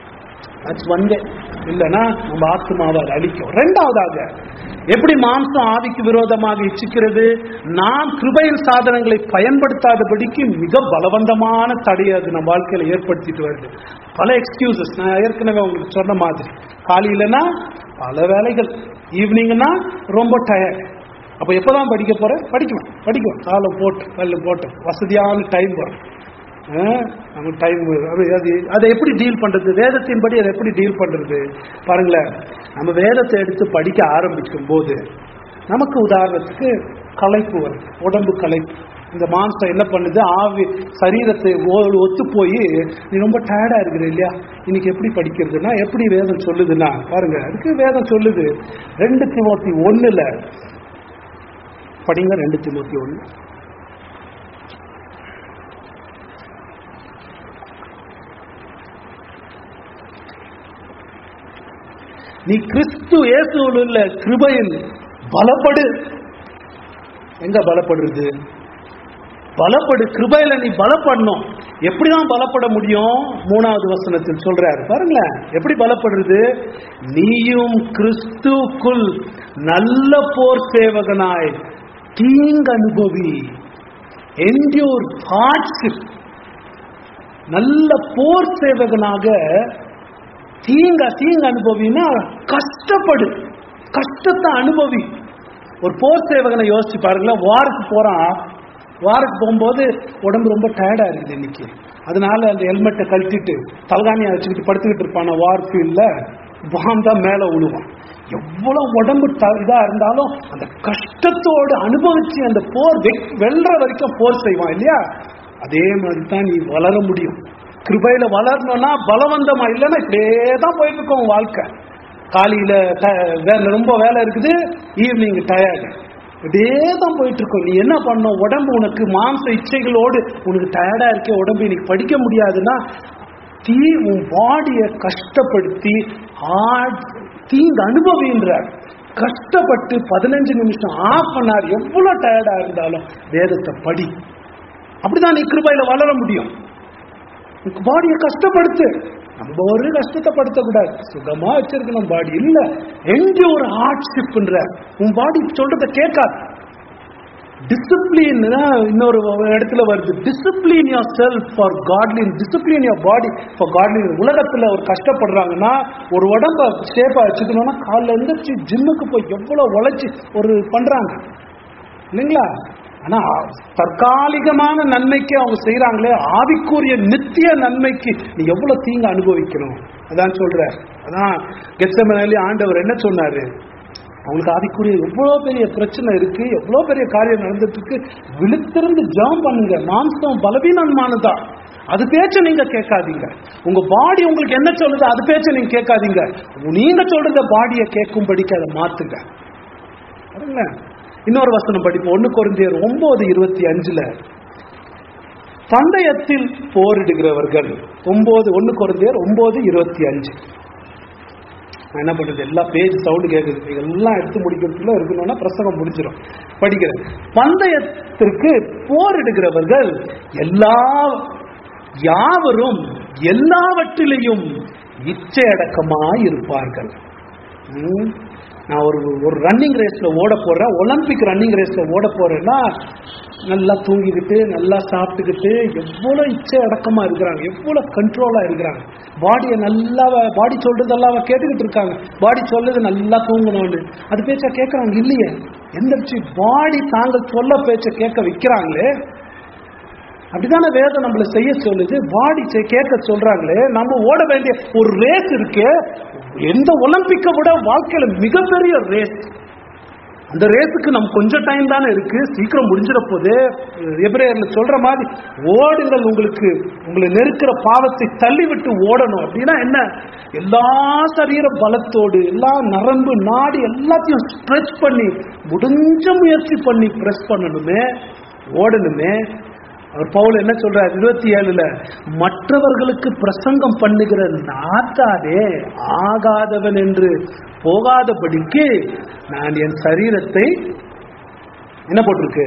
அது வந்து இல்லைன்னா நம்ம ஆத்மாவை அது அழிக்கும் ரெண்டாவதாக எப்படி மாம்சம் ஆவிக்கு விரோதமாக இச்சிக்கிறது நாம் கிருபையின் சாதனங்களை பயன்படுத்தாதபடிக்கு மிக பலவந்தமான தடையை அது நம்ம வாழ்க்கையில ஏற்படுத்திட்டு வருது பல எக்ஸ்கியூசஸ் நான் ஏற்கனவே உங்களுக்கு சொன்ன மாதிரி காலையிலனா பல வேலைகள் ஈவினிங்னா ரொம்ப டயர்ட் அப்போ எப்பதான் படிக்க போறேன் படிக்கலாம் படிக்கலாம் காலம் போட்டு கல்லு போட்டு வசதியான டைம் வரும் ஆ, நமக்கு டைம் அது அது அதை எப்படி டீல் பண்றது வேதத்தின்படி அதை எப்படி டீல் பண்றது பாருங்களேன் நம்ம வேதத்தை எடுத்து படிக்க ஆரம்பிக்கும் போது நமக்கு உதாரணத்துக்கு களைப்பு வரும் உடம்பு களைப்பு இந்த மாம்சம் என்ன பண்ணுது ஆவி சரீரத்தை ஓ- ஒத்து போய் நீ ரொம்ப டயர்டா இருக்கிற இல்லையா இன்னைக்கு எப்படி படிக்கிறதுனா எப்படி வேதம் சொல்லுதுன்னா பாருங்க அதுக்கு வேதம் சொல்லுது ரெண்டு திமுத்தி ஒண்ணுல படிங்க ரெண்டு திமுத்தி ஒண்ணு நீ கிறிஸ்து இயேசுவில் உள்ள கிருபையில் பலப்படு எங்க பலப்படுறது பலப்படு கிருபையில நீ பலப்படணும் எப்படிதான் பலப்பட முடியும் மூணாவது வசனத்தில் சொல்றாரு பாருங்களேன் எப்படி பலப்படுறது நீயும் கிறிஸ்துக்குள் நல்ல போர் சேவகனாய் தீங்கு அனுபவி என்டியூர் ஹார்ட்ஷிப் நல்ல போர் சேவகனாக தீங்க தீங்கு அனுபவினா கஷ்டப்படு கஷ்டத்தை அனுபவி ஒரு போர் சேவகனை யோசிச்சு பாருங்களேன் வாருக்கு போறான் வாருக்கு போகும்போது உடம்பு ரொம்ப டயர்டா இருக்குது இன்னைக்கு அதனால அந்த ஹெல்மெட்டை கழட்டிட்டு தலகாணியை வச்சுக்கிட்டு படுத்துக்கிட்டு இருப்பான வார் ஃபீல்ட்ல பாம் தான் மேல விழுவான் எவ்வளவு உடம்பு ட- இதா இருந்தாலும் அந்த கஷ்டத்தோடு அனுபவிச்சு அந்த போர் வெ- வெல்ற வரைக்கும் போர் செய்வான் இல்லையா அதே மாதிரி தான் நீ வளர முடியும் கிருபையில வளரணும்னா பலவந்தமா இல்லைன்னா இப்படியே தான் போயிட்டு இருக்கோம் உன் வாழ்க்கை காலையில ட- வேலை ரொம்ப வேலை இருக்குது ஈவினிங் டயர்டு இப்படியே தான் போயிட்டு இருக்கோம் நீ என்ன பண்ணும் உடம்பு உனக்கு மாംச இச்சைகளோடு உனக்கு டயர்டா இருக்க உடம்பு இன்னைக்கு படிக்க முடியாதுன்னா தீ உன் பாடியை கஷ்டப்படுத்தி ஆட் தீங்கு அனுபவின்ற கஷ்டப்பட்டு பதினஞ்சு நிமிஷம் ஆஃப் அன் ஹவர் எவ்வளவு டயர்டா இருந்தாலும் வேதத்தை படி அப்படிதான் நீ கிருபையில வளர முடியும் பாடியை கஷ்டப்படுத்து நம்ம ஒரு கஷ்டத்தை படுத்தக்கூடாது சுகமா வச்சிருக்கணும் பாடி இல்ல எங்க ஒரு ஹார்ட்ஷிப்ன்ற உன் பாடி சொல்றத கேட்காது டிசிப்ளின் இன்னொரு இடத்துல வருது discipline yourself for godliness discipline your body for godliness உலகத்துல ஒரு கஷ்டப்படுறாங்கன்னா ஒரு உடம்ப ஷேப்பா வச்சுக்கணும்னா காலைல எந்திரிச்சு ஜிம்முக்கு போய் எவ்வளவு உழைச்சி ஒரு பண்றாங்க இல்லைங்களா ஆனா தற்காலிகமான நன்மைக்கு அவங்க செய்யறாங்களே ஆவிக்குரிய நித்திய நன்மைக்கு நீ எவ்வளவு தீங்கு அனுபவிக்கணும் அதான் சொல்ற அதான் கெச்சமனாலி ஆண்டவர் என்ன சொன்னாரு அவங்களுக்கு ஆவிக்குரிய எவ்வளவு பெரிய பிரச்சனை இருக்கு எவ்வளவு பெரிய காரியம் நடந்துட்டு இருக்கு விழுத்திருந்து ஜாம் பண்ணுங்க மாம்சம் பலவீனமானதான் அது பேச்ச நீங்க கேட்காதீங்க உங்க பாடி உங்களுக்கு என்ன சொல்லுது அது பேச்ச நீங்க கேட்காதீங்க நீங்க சொல்றத பாடியை கேட்கும்படிக்கு அதை மாத்துங்க பாருங்களேன் இன்னொரு வசனம் படிப்போம் ஒண்ணு குறைந்தர் ஒன்பது இருபத்தி அஞ்சுல பந்தயத்தில் போரிடுகிறவர்கள் ஒன்பது ஒண்ணு குறைந்தர் ஒன்பது இருபத்தி அஞ்சு நான் என்ன பண்றது எல்லா பேஜ் சவுண்டு கேட்குது எல்லாம் எடுத்து முடிக்கிறதுக்குள்ள இருக்கணும்னா பிரசங்கம் முடிஞ்சிடும் படிக்கிறேன் பந்தயத்திற்கு போரிடுகிறவர்கள் எல்லா யாவரும் எல்லாவற்றிலையும் இச்சை அடக்கமாய் இருப்பார்கள் ம். நான் ஒரு ஒரு ரன்னிங் ரேஸ்ல ஓட போறேன் ஒலிம்பிக் ரன்னிங் ரேஸ்ல ஓட போறேன்னா நல்லா தூங்கிக்கிட்டு நல்லா சாப்பிட்டுக்கிட்டு எவ்வளவு இச்சை அடக்கமா இருக்கிறாங்க எவ்வளவு கண்ட்ரோலா இருக்கிறாங்க பாடியை நல்லா பாடி சொல்றதெல்லாம் அவ கேட்டுக்கிட்டு இருக்காங்க பாடி சொல்றது நல்லா தூங்கணும்னு அது பேச்சா கேட்கறாங்க இல்லையே எந்திரிச்சு பாடி தாங்கள் சொல்ல பேச்ச கேட்க வைக்கிறாங்களே அப்படிதானே வேதம் நம்மள செய்ய சொல்லுது பாடி கேட்க சொல்றாங்களே நம்ம ஓட வேண்டிய ஒரு ரேஸ் இருக்கு எந்த ஒலிம்பிக்கை விட வாழ்க்கையில மிகப்பெரிய ரேஸ் அந்த ரேஸுக்கு நம்ம கொஞ்சம் டைம் தானே இருக்கு சீக்கிரம் முடிஞ்சிட போது எபிரேயர்ல சொல்ற மாதிரி ஓடுங்கள் உங்களுக்கு உங்களை நெருக்கிற பாவத்தை தள்ளி விட்டு ஓடணும் அப்படின்னா என்ன எல்லா சரீர பலத்தோடு எல்லா நரம்பு நாடி எல்லாத்தையும் ஸ்ட்ரெச் பண்ணி முடிஞ்ச முயற்சி பண்ணி பிரஸ் பண்ணணுமே ஓடணுமே அவர் பவுல் என்ன சொல்றார் இருபத்தி ஏழுல மற்றவர்களுக்கு பிரசங்கம் பண்ணுகிற நாத்தாதே ஆகாதவன் என்று போகாதபடிக்கு நான் என் சரீரத்தை என்ன போட்டிருக்கு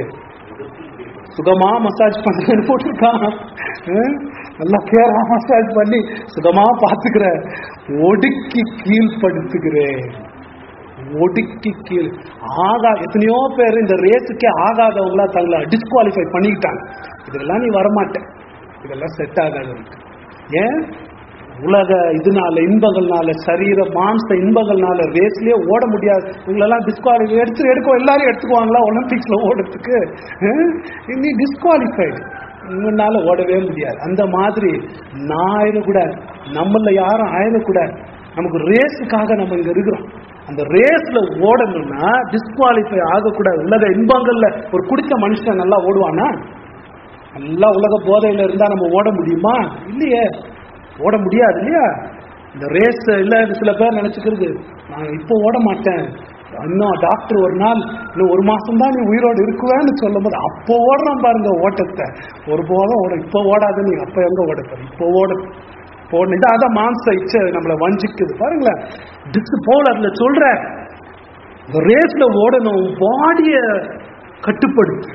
சுகமா மசாஜ் பண்றேன்னு போட்டிருக்கான் ஹம்? நல்லா கேரா மசாஜ் பண்ணி சுகமா பாத்துக்கிற ஒடுக்கி கீழ்படுத்துகிறேன் ஒடுக்கி கீழ் ஆகா எத்தனையோ பேர் இந்த ரேஸுக்கே ஆகாதவங்களா தங்களை டிஸ்குவாலிஃபை பண்ணிக்கிட்டாங்க இதெல்லாம் நீ வரமாட்ட இதெல்லாம் செட் ஆகாது உனக்கு. ஏன் உலக இதனால இன்பங்கள்னால சரீர மாம்ச இன்பங்கள்னால ரேஸ்லயே ஓட முடியாது உங்களெல்லாம் டிஸ்குவாலிஃபை எடுத்து எடுக்க எல்லாரும் எடுத்துக்குவாங்களா ஒலிம்பிக்ஸ்ல ஓடுறதுக்கு ஹம்? நீ டிஸ்குவாலிஃபைடு உங்களால ஓடவே முடியாது அந்த மாதிரி நான் ஆயிடக்கூடாது நம்மள யாரும் ஆயிடக்கூடாது நமக்கு ரேஸுக்காக நம்ம இங்க இருக்கிறோம் அந்த ரேஸ்ல ஓடணும்னா டிஸ்குவாலிஃபை ஆகக்கூடாது உலக இன்பங்கள்ல ஒரு குடிச்ச மனுஷன் நல்லா ஓடுவானா நல்லா உலக போதையில இருந்தா நம்ம ஓட முடியுமா இல்லையே ஓட முடியாது இல்லையா இந்த ரேஸ் இல்ல சில பேர் நினைச்சுக்கிறது நான் இப்போ ஓட மாட்டேன் இன்னும் டாக்டர் ஒரு நாள் இன்னும் ஒரு மாசம் தான் நீ உயிரோடு இருக்குவேன்னு சொல்லும் போது அப்போ ஓடுறான் பாருங்க ஓட்டத்தை ஒரு போதும் ஓட இப்போ ஓடாது நீ அப்ப எங்க ஓட போற இப்போ ஓட போடணும் இது அதான் மாம்ச இச்சை நம்மளை வஞ்சிக்குது பாருங்களேன் டிஸ் போலர்ல சொல்ற இந்த ரேஸ்ல ஓடணும் பாடிய கட்டுப்படுத்து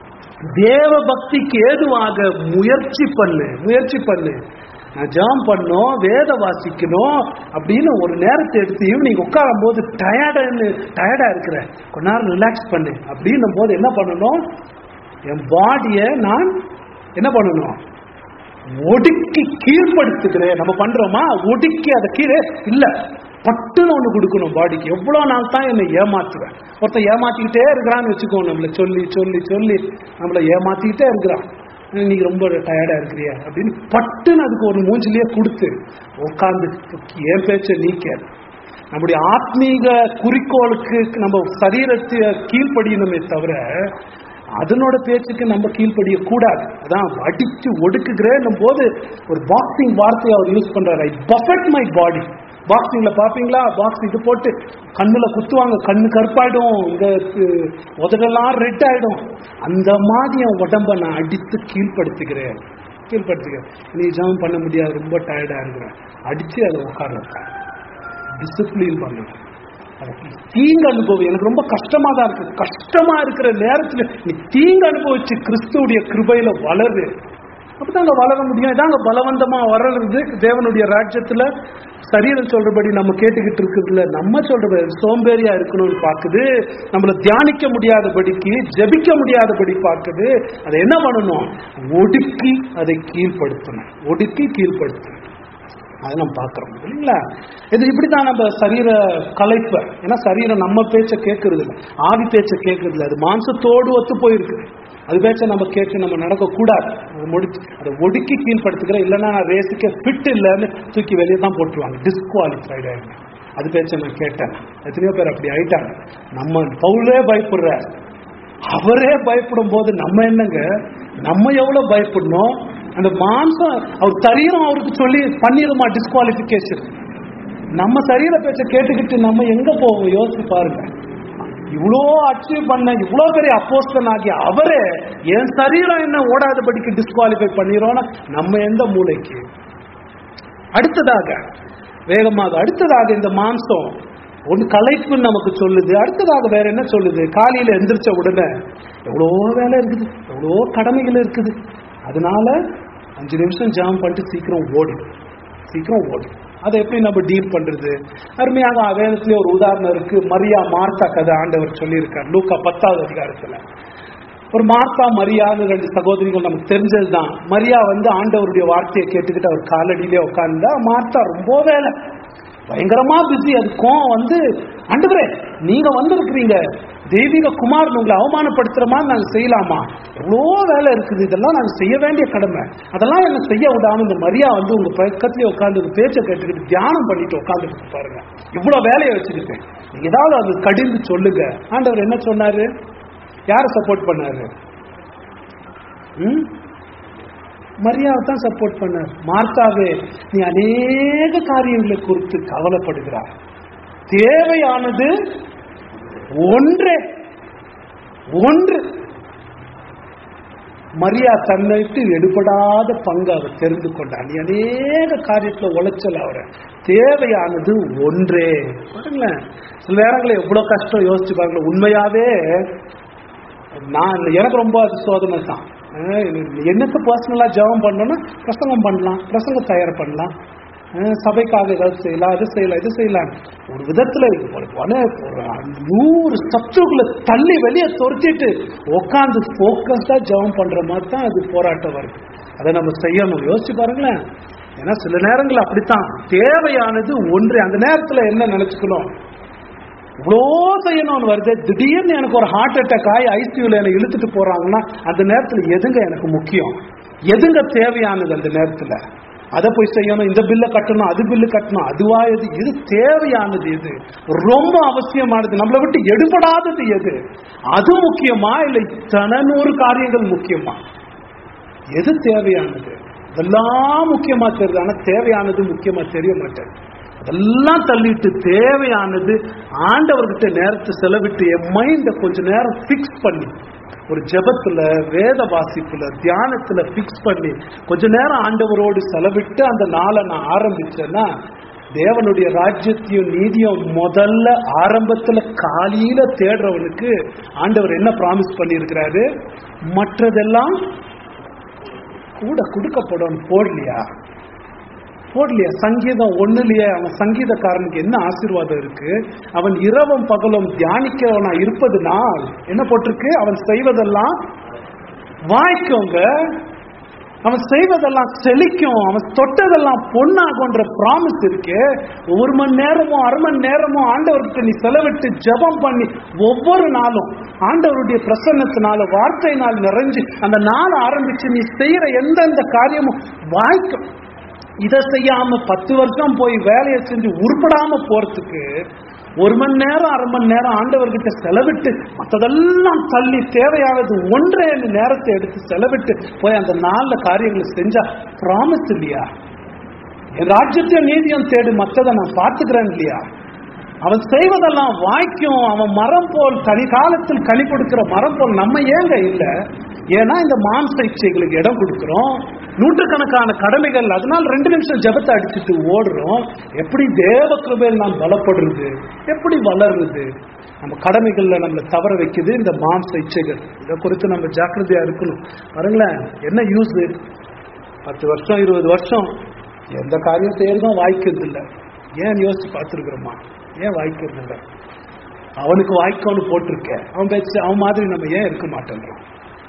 தேவ பக்திக்கு ஏதுவாக முயற்சி பண்ணு முயற்சி பண்ணு நான் ஜாம் பண்ணோம் வேத வாசிக்கணும் அப்படின்னு ஒரு நேரத்தை எடுத்து ஈவினிங் உட்காரும் போது டயர்டுன்னு டயர்டா இருக்கிற கொஞ்ச நேரம் ரிலாக்ஸ் பண்ணு அப்படின்னும் போது என்ன பண்ணணும் என் பாடியை நான் என்ன பண்ணணும் ஒடுக்கி கீழ்ப்படுத்துகிறேன் நம்ம பண்றோமா ஒடுக்கி அதை கீழே இல்ல பட்டுன்னு ஒண்ணு கொடுக்கணும் பாடிக்கு எவ்வளவு நாள் தான் என்னை ஏமாத்துவேன் ஒருத்தன் ஏமாத்திக்கிட்டே இருக்கிறான்னு வச்சுக்கோ நம்மள சொல்லி சொல்லி சொல்லி நம்மள ஏமாத்திக்கிட்டே இருக்கிறான் இன்னைக்கு ரொம்ப டயர்டா இருக்கிறியா அப்படின்னு பட்டுன்னு அதுக்கு ஒரு மூஞ்சிலேயே கொடுத்து உட்காந்து என் பேச்ச நீக்க நம்முடைய ஆத்மீக குறிக்கோளுக்கு நம்ம சரீரத்தை கீழ்ப்படியணுமே தவிர அதனோட பேச்சுக்கு நம்ம கீழ்ப்படிய கூடாது அதான் அடிச்சு ஒடுக்குகிறேன் போது ஒரு பாக்ஸிங் வார்த்தையை அவர் யூஸ் பண்றாரு ஐ பஃபெட் மை பாடி பாக்ஸிங்ல பாப்பீங்களா பாக்ஸ் இது போட்டு கண்ணுல குத்துவாங்க கண்ணு கருப்பாயிடும் இந்த அஹ், உதடெல்லாம் ரெட் ஆயிடும் அந்த மாதிரி என் உடம்ப நான் அடித்து கீழ்ப்படுத்துகிறேன் கீழ்ப்படுத்துகிறேன் நீ ஜாம் பண்ண முடியாது ரொம்ப டயர்டா இருக்கிறேன் அடிச்சு அதை உட்கார வைக்கிறேன் டிசிப்ளின் பண்ணணும் அதுக்கு தீங்கு அனுபவம் எனக்கு ரொம்ப கஷ்டமா தான் இருக்கு கஷ்டமா இருக்கிற நேரத்துல நீ தீங்கு அனுபவிச்சு கிறிஸ்துவுடைய கிருபையில வளரு அப்பதாங்க வளர முடியும் இதாங்க பலவந்தமா வளருது தேவனுடைய ராஜ்யத்துல சரீரம் சொல்றபடி நம்ம கேட்டுக்கிட்டு இருக்கிறதுல நம்ம சொல்றபடி சோம்பேறியா இருக்கணும்னு பாக்குது நம்மள தியானிக்க முடியாதபடிக்கு ஜெபிக்க முடியாதபடி பாக்குது அதை என்ன பண்ணணும் ஒடுக்கி அதை கீழ்ப்படுத்தணும் ஒடுக்கி கீழ்ப்படுத்தணும் அதை நம்ம பார்க்கிறோம் இல்லைங்களா இது இப்படிதான் நம்ம சரீர கலைப்ப ஏன்னா சரீரம் நம்ம பேச்ச கேட்கறது இல்லை ஆவி பேச்ச கேட்கறது இல்லை அது மாம்சத்தோடு ஒத்து போயிருக்குது அது பேச்ச நம்ம கேட்டு நம்ம நடக்கக்கூடாது அதை முடிச்சு அதை ஒடுக்கி கீழ்படுத்துக்கிற இல்லைன்னா நான் ரேஸுக்கே ஃபிட் இல்லைன்னு தூக்கி வெளியே தான் போட்டுருவாங்க டிஸ்குவாலிஃபைடு ஆகிடும் அது பேச்ச நான் கேட்டேன் எத்தனையோ பேர் அப்படி ஆயிட்டாங்க நம்ம பவுலே பயப்படுற அவரே பயப்படும் போது நம்ம என்னங்க நம்ம எவ்வளவு பயப்படணும் அந்த மாம்சம் அவர் சரீரம் அவருக்கு சொல்லி பண்ணிடுமா டிஸ்குவாலிபிகேஷன் நம்ம சரீர பேச்ச கேட்டுக்கிட்டு நம்ம எங்க போவோம் யோசிச்சு பாருங்க இவ்வளோ அச்சீவ் பண்ண இவ்வளோ பெரிய அப்போஸ்தன் ஆகிய அவரே என் சரீரம் என்ன ஓடாதபடிக்கு டிஸ்குவாலிஃபை பண்ணிடுறோம்னா நம்ம எந்த மூளைக்கு அடுத்ததாக வேகமாக அடுத்ததாக இந்த மாம்சம் ஒன்று கலைப்புன்னு நமக்கு சொல்லுது அடுத்ததாக வேற என்ன சொல்லுது காலையில எந்திரிச்ச உடனே எவ்வளோ வேலை இருக்குது எவ்வளோ கடமைகள் இருக்குது அதனால அஞ்சு நிமிஷம் ஜாம் பண்ணிட்டு சீக்கிரம் ஓடு சீக்கிரம் ஓடு அதை எப்படி நம்ம டீல் பண்றது அருமையாக வேதத்திலே ஒரு உதாரணம் இருக்கு மரியா மார்த்தா கதை ஆண்டவர் சொல்லியிருக்கார் லூக்கா பத்தாவது அதிகாரத்துல ஒரு மார்த்தா மரியான்னு ரெண்டு சகோதரிகள் நமக்கு தெரிஞ்சதுதான் மரியா வந்து ஆண்டவருடைய வார்த்தையை கேட்டுக்கிட்டு அவர் காலடியிலே உட்கார்ந்தா மார்த்தா ரொம்ப வேலை பயங்கரமா பிஸி அது கோவம் வந்து ஆண்டவரே நீங்க வந்திருக்கிறீங்க தெய்வீக குமார் உங்களை அவமானப்படுத்துற மாதிரி நாங்க செய்யலாமா எவ்வளோ வேலை இருக்குது இதெல்லாம் நாங்க செய்ய வேண்டிய கடமை அதெல்லாம் என்ன செய்ய விடாம இந்த மரியா வந்து உங்க பக்கத்துலயே உட்காந்து உங்க பேச்சை கேட்டுக்கிட்டு தியானம் பண்ணிட்டு உட்காந்துட்டு பாருங்க இவ்வளவு வேலையை வச்சுக்கிட்டேன் நீங்க ஏதாவது அது கடிந்து சொல்லுங்க ஆண்டவர் என்ன சொன்னாரு யாரை சப்போர்ட் பண்ணாரு ம் மரியாதை தான் சப்போர்ட் பண்ணார் மார்த்தாவே நீ அநேக காரியங்களை குறித்து கவலைப்படுகிறார் தேவையானது ஒன்றே ஒன்று மரியா தன்னை விட்டு எடுபடாத பங்கு அவர் தெரிந்து கொண்டார் நீ அநேக காரியத்துல உழைச்சல் அவரை தேவையானது ஒன்றே பாருங்களேன் சில நேரங்களில் எவ்வளவு கஷ்டம் யோசிச்சு பாருங்களேன் உண்மையாவே நான் எனக்கு ரொம்ப அது சோதனை தான் என்னத்தை பர்சனலா ஜெபம் பண்ணணும்னா பிரசங்கம் பண்ணலாம் பிரசங்கம் தயார் பண்ணலாம் அஹ் சபைக்காக ஏதாவது செய்யலாம் அது செய்யலாம் இது செய்யலாம் ஒரு விதத்துல ஒரு வன- ஒரு நூறு சத்துக்களை தள்ளி வெளியே துரத்திட்டு உட்காந்து போக்கஸ்டா ஜெபம் பண்ற மாதிரி தான் அது போராட்டம் வருது அதை நம்ம செய்யணும் யோசிச்சு பாருங்களேன் ஏன்னா சில நேரங்கள் அப்படித்தான் தேவையானது ஒன்று அந்த நேரத்துல என்ன நினைச்சுக்கணும் இவ்வளோ செய்யணும்னு வருது திடீர்னு எனக்கு ஒரு ஹார்ட் அட்டாக் ஆகி ஐசியூல என்னை இழுத்துட்டு போறாங்கன்னா அந்த நேரத்துல எதுங்க எனக்கு முக்கியம் எதுங்க தேவையானது அந்த நேரத்துல அதை போய் செய்யணும் இந்த பில்லை கட்டணும் அது பில்லு கட்டணும் அதுவா எது இது தேவையானது எது ரொம்ப அவசியமானது நம்மளை விட்டு எடுபடாதது எது அது முக்கியமா இல்லை இத்தனை நூறு காரியங்கள் முக்கியமா எது தேவையானது இதெல்லாம் முக்கியமா தெரியுது ஆனா தேவையானது முக்கியமா தெரிய மாட்டேங்குது அதெல்லாம் தள்ளிட்டு தேவையானது ஆண்டவர்கிட்ட நேரத்தை செலவிட்டு என் மைண்ட கொஞ்ச நேரம் ஃபிக்ஸ் பண்ணி ஒரு ஜெபத்துல வேத வாசிப்புல தியானத்துல ஃபிக்ஸ் பண்ணி கொஞ்ச நேரம் ஆண்டவரோடு செலவிட்டு அந்த நாளை நான் ஆரம்பிச்சேன்னா தேவனுடைய ராஜ்யத்தையும் நீதியும் முதல்ல ஆரம்பத்துல காலையில தேடுறவனுக்கு ஆண்டவர் என்ன ப்ராமிஸ் பண்ணியிருக்கிறாரு மற்றதெல்லாம் கூட கொடுக்கப்படும் போடலையா போடலையா சங்கீதம் ஒண்ணுலயே அவன் சங்கீதக்காரனுக்கு என்ன ஆசீர்வாதம் இருக்கு அவன் இரவும் பகலும் தியானிக்கிறவனா இருப்பதுனால் என்ன போட்டிருக்கு அவன் செய்வதெல்லாம் வாய்க்குங்க அவன் செய்வதெல்லாம் செழிக்கும் அவன் தொட்டதெல்லாம் பொண்ணாகுன்ற ப்ராமிஸ் இருக்கு ஒரு மணி நேரமும் அரை மணி நேரமும் ஆண்டவர்கிட்ட நீ செலவிட்டு ஜெபம் பண்ணி ஒவ்வொரு நாளும் ஆண்டவருடைய பிரசன்னத்தினால வார்த்தையினால் நிறைஞ்சு அந்த நாள் ஆரம்பிச்சு நீ செய்யற எந்தெந்த காரியமும் வாய்க்கும் இதை செய்யாம பத்து வருஷம் போய் வேலையை செஞ்சு உருப்படாம போறதுக்கு ஒரு மணி நேரம் அரை மணி நேரம் ஆண்டவர்கிட்ட செலவிட்டு மற்றதெல்லாம் தள்ளி தேவையானது ஒன்றே நேரத்தை எடுத்து செலவிட்டு போய் அந்த நாள்ல காரியங்களை செஞ்சா ப்ராமிஸ் இல்லையா என் ராஜ்யத்தையும் நீதியும் தேடு மற்றதை நான் பார்த்துக்கிறேன் இல்லையா அவன் செய்வதெல்லாம் வாய்க்கும் அவன் மரம் போல் கனி காலத்தில் கனி கொடுக்கிற மரம் போல் நம்ம ஏங்க இல்லை ஏன்னா இந்த மாம்ச இச்சைகளுக்கு இடம் கொடுக்கிறோம் நூற்றுக்கணக்கான கடமைகள் அதனால ரெண்டு நிமிஷம் ஜெபத்தை அடிச்சுட்டு ஓடுறோம் எப்படி தேவ கிருபையில் நாம் பலப்படுறது எப்படி வளருது நம்ம கடமைகள்ல நம்மளை தவற வைக்குது இந்த மாம்ச இச்சைகள் இதை குறித்து நம்ம ஜாக்கிரதையா இருக்கணும் பாருங்களேன் என்ன யூஸ் பத்து வருஷம் இருபது வருஷம் எந்த காரியம் செய்யறதும் வாய்க்கிறது இல்லை ஏன் யோசிச்சு பார்த்துருக்குறோமா ஏன் வாய்க்கிறது இல்லை அவனுக்கு வாய்க்கோன்னு போட்டிருக்க அவன் பேச்சு அவன் மாதிரி நம்ம ஏன் இருக்க மாட்டேங்கிறோம்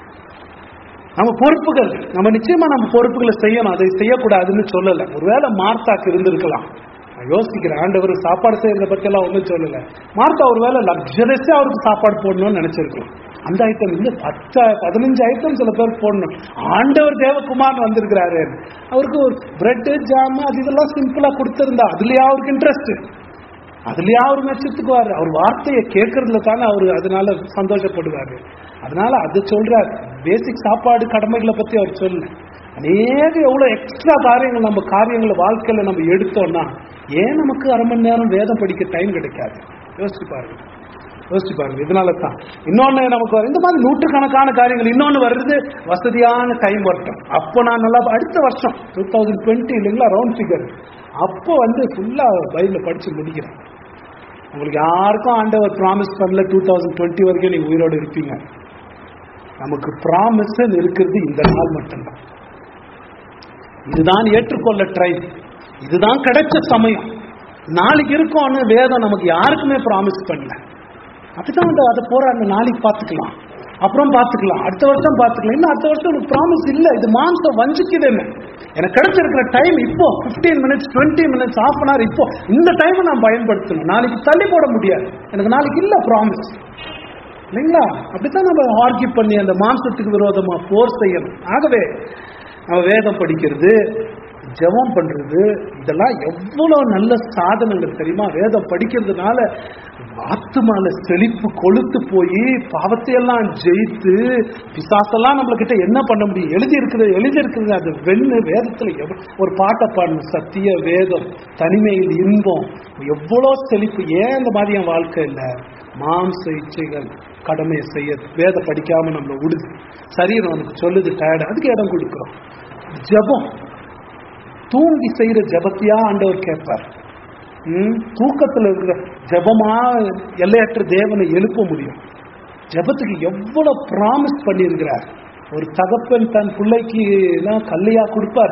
நம்ம பொறுப்புகள் நம்ம நிச்சயமா நம்ம பொறுப்புகளை செய்யணும் அதை செய்யக்கூடாதுன்னு சொல்லல ஒருவேளை மார்த்தாக்கு இருந்திருக்கலாம் நான் யோசிக்கிறேன் ஆண்டவர் சாப்பாடு செய்யறத பத்தி எல்லாம் ஒன்றும் சொல்லல மார்த்தா ஒருவேளை லக்ஸரியஸா அவருக்கு சாப்பாடு போடணும்னு நினைச்சிருக்கலாம் அந்த ஐட்டம் இல்ல பத்து பதினஞ்சு ஐட்டம் சில பேர் போடணும் ஆண்டவர் தேவகுமார் வந்திருக்கிறாரு அவருக்கு ஒரு பிரெட் ஜாம் அது இதெல்லாம் சிம்பிளா கொடுத்திருந்தா அதுலயா அவருக்கு இன்ட்ரெஸ்ட் அதுலயா அவர் மெச்சத்துக்குவாரு அவர் வார்த்தையை கேட்கறதுல தானே அவர் அதனால சந்தோஷப்படுவாரு அதனால அது சொல்றார் பேசிக் சாப்பாடு கடமைகளை பத்தி அவர் சொல்லல அநேக எவ்வளவு எக்ஸ்ட்ரா காரியங்கள் நம்ம காரியங்களை வாழ்க்கையில நம்ம எடுத்தோம்னா ஏன் நமக்கு அரை மணி நேரம் வேதம் படிக்க டைம் கிடைக்காது யோசிச்சு பாருங்க யோசிச்சு பாருங்க இதனால தான் இன்னொன்னு நமக்கு வரும். இந்த மாதிரி நூற்றுக்கணக்கான காரியங்கள் இன்னொன்னு வருது வசதியான டைம் வரட்டும் அப்போ நான் நல்லா அடுத்த வருஷம் டூ தௌசண்ட் டுவெண்ட்டி இல்லைங்களா ரவுண்ட் ஃபிகர் அப்போ வந்து ஃபுல்லா பைபிளை படிச்சு முடிக்கிறேன் உங்களுக்கு யாருக்கும் ஆண்டவர் ப்ராமிஸ் பண்ணல டூ தௌசண்ட் டுவெண்ட்டி வரைக்கும் நீங்க உயிரோடு இருப்பீங்க நமக்கு ப்ராமிஸ் இருக்கிறது இந்த நாள் மட்டும்தான் இதுதான் ஏற்றுக்கொள்ள ட்ரை இதுதான் கிடைச்ச சமயம் நாளைக்கு இருக்கும்னு வேதம் நமக்கு யாருக்குமே ப்ராமிஸ் பண்ணல அப்படிதான் அந்த அதை போராட நாளைக்கு பார்த்துக்கலாம் அப்புறம் பார்த்துக்கலாம் அடுத்த வருஷம் பார்த்துக்கலாம் இன்னும் அடுத்த வருஷம் எனக்கு ப்ராமிஸ் இல்லை இது மாம்சம் வஞ்சிக்குது என்ன எனக்கு கிடைச்சிருக்கிற டைம் இப்போ 15 minutes twenty minutes half an hour இப்போ இந்த டைமை நான் பயன்படுத்தணும் நாளைக்கு தள்ளி போட முடியாது எனக்கு நாளைக்கு இல்லை ப்ராமிஸ் இல்லைங்களா அப்படித்தான் நம்ம ஆர்கியூ பண்ணி அந்த மாம்சத்துக்கு விரோதமா போர் செய்யணும் ஆகவே நம்ம வேதம் படிக்கிறது ஜெபம் பண்றது இதெல்லாம் எவ்வளவு நல்ல சாதனங்கள் தெரியுமா வேதம் படிக்கிறதுனால ஆத்துமால செழிப்பு கொழுத்து போய் பாவத்தையெல்லாம் ஜெயித்து பிசாசெல்லாம் நம்மள கிட்ட என்ன பண்ண முடியும் எழுதி இருக்குது எழுதி இருக்குது அது வெண்ணு வேதத்துல எவ்வ- ஒரு பாட்டை பாடணும் சத்திய வேதம் தனிமையில் இன்பம் எவ்வளோ செழிப்பு ஏன் இந்த மாதிரி என் வாழ்க்கை இல்லை மாம்ச இச்சைகள் கடமையை செய்ய வேத படிக்காம நம்மளை விடுது சரீரம் நமக்கு சொல்லுது டயர்டு அதுக்கு இடம் கொடுக்குறோம் ஜெபம் தூங்கி செய்யற ஜெபத்தையா ஆண்டவர் கேட்பார் ம், தூக்கத்துல இருக்கிற ஜெபமா எல்லையற்ற தேவனை எழுப்ப முடியும் ஜெபத்துக்கு எவ்வளவு ப்ராமிஸ் பண்ணியிருக்கிறார் ஒரு தகப்பன் தன் பிள்ளைக்கு எல்லாம் கல்லையா கொடுப்பார்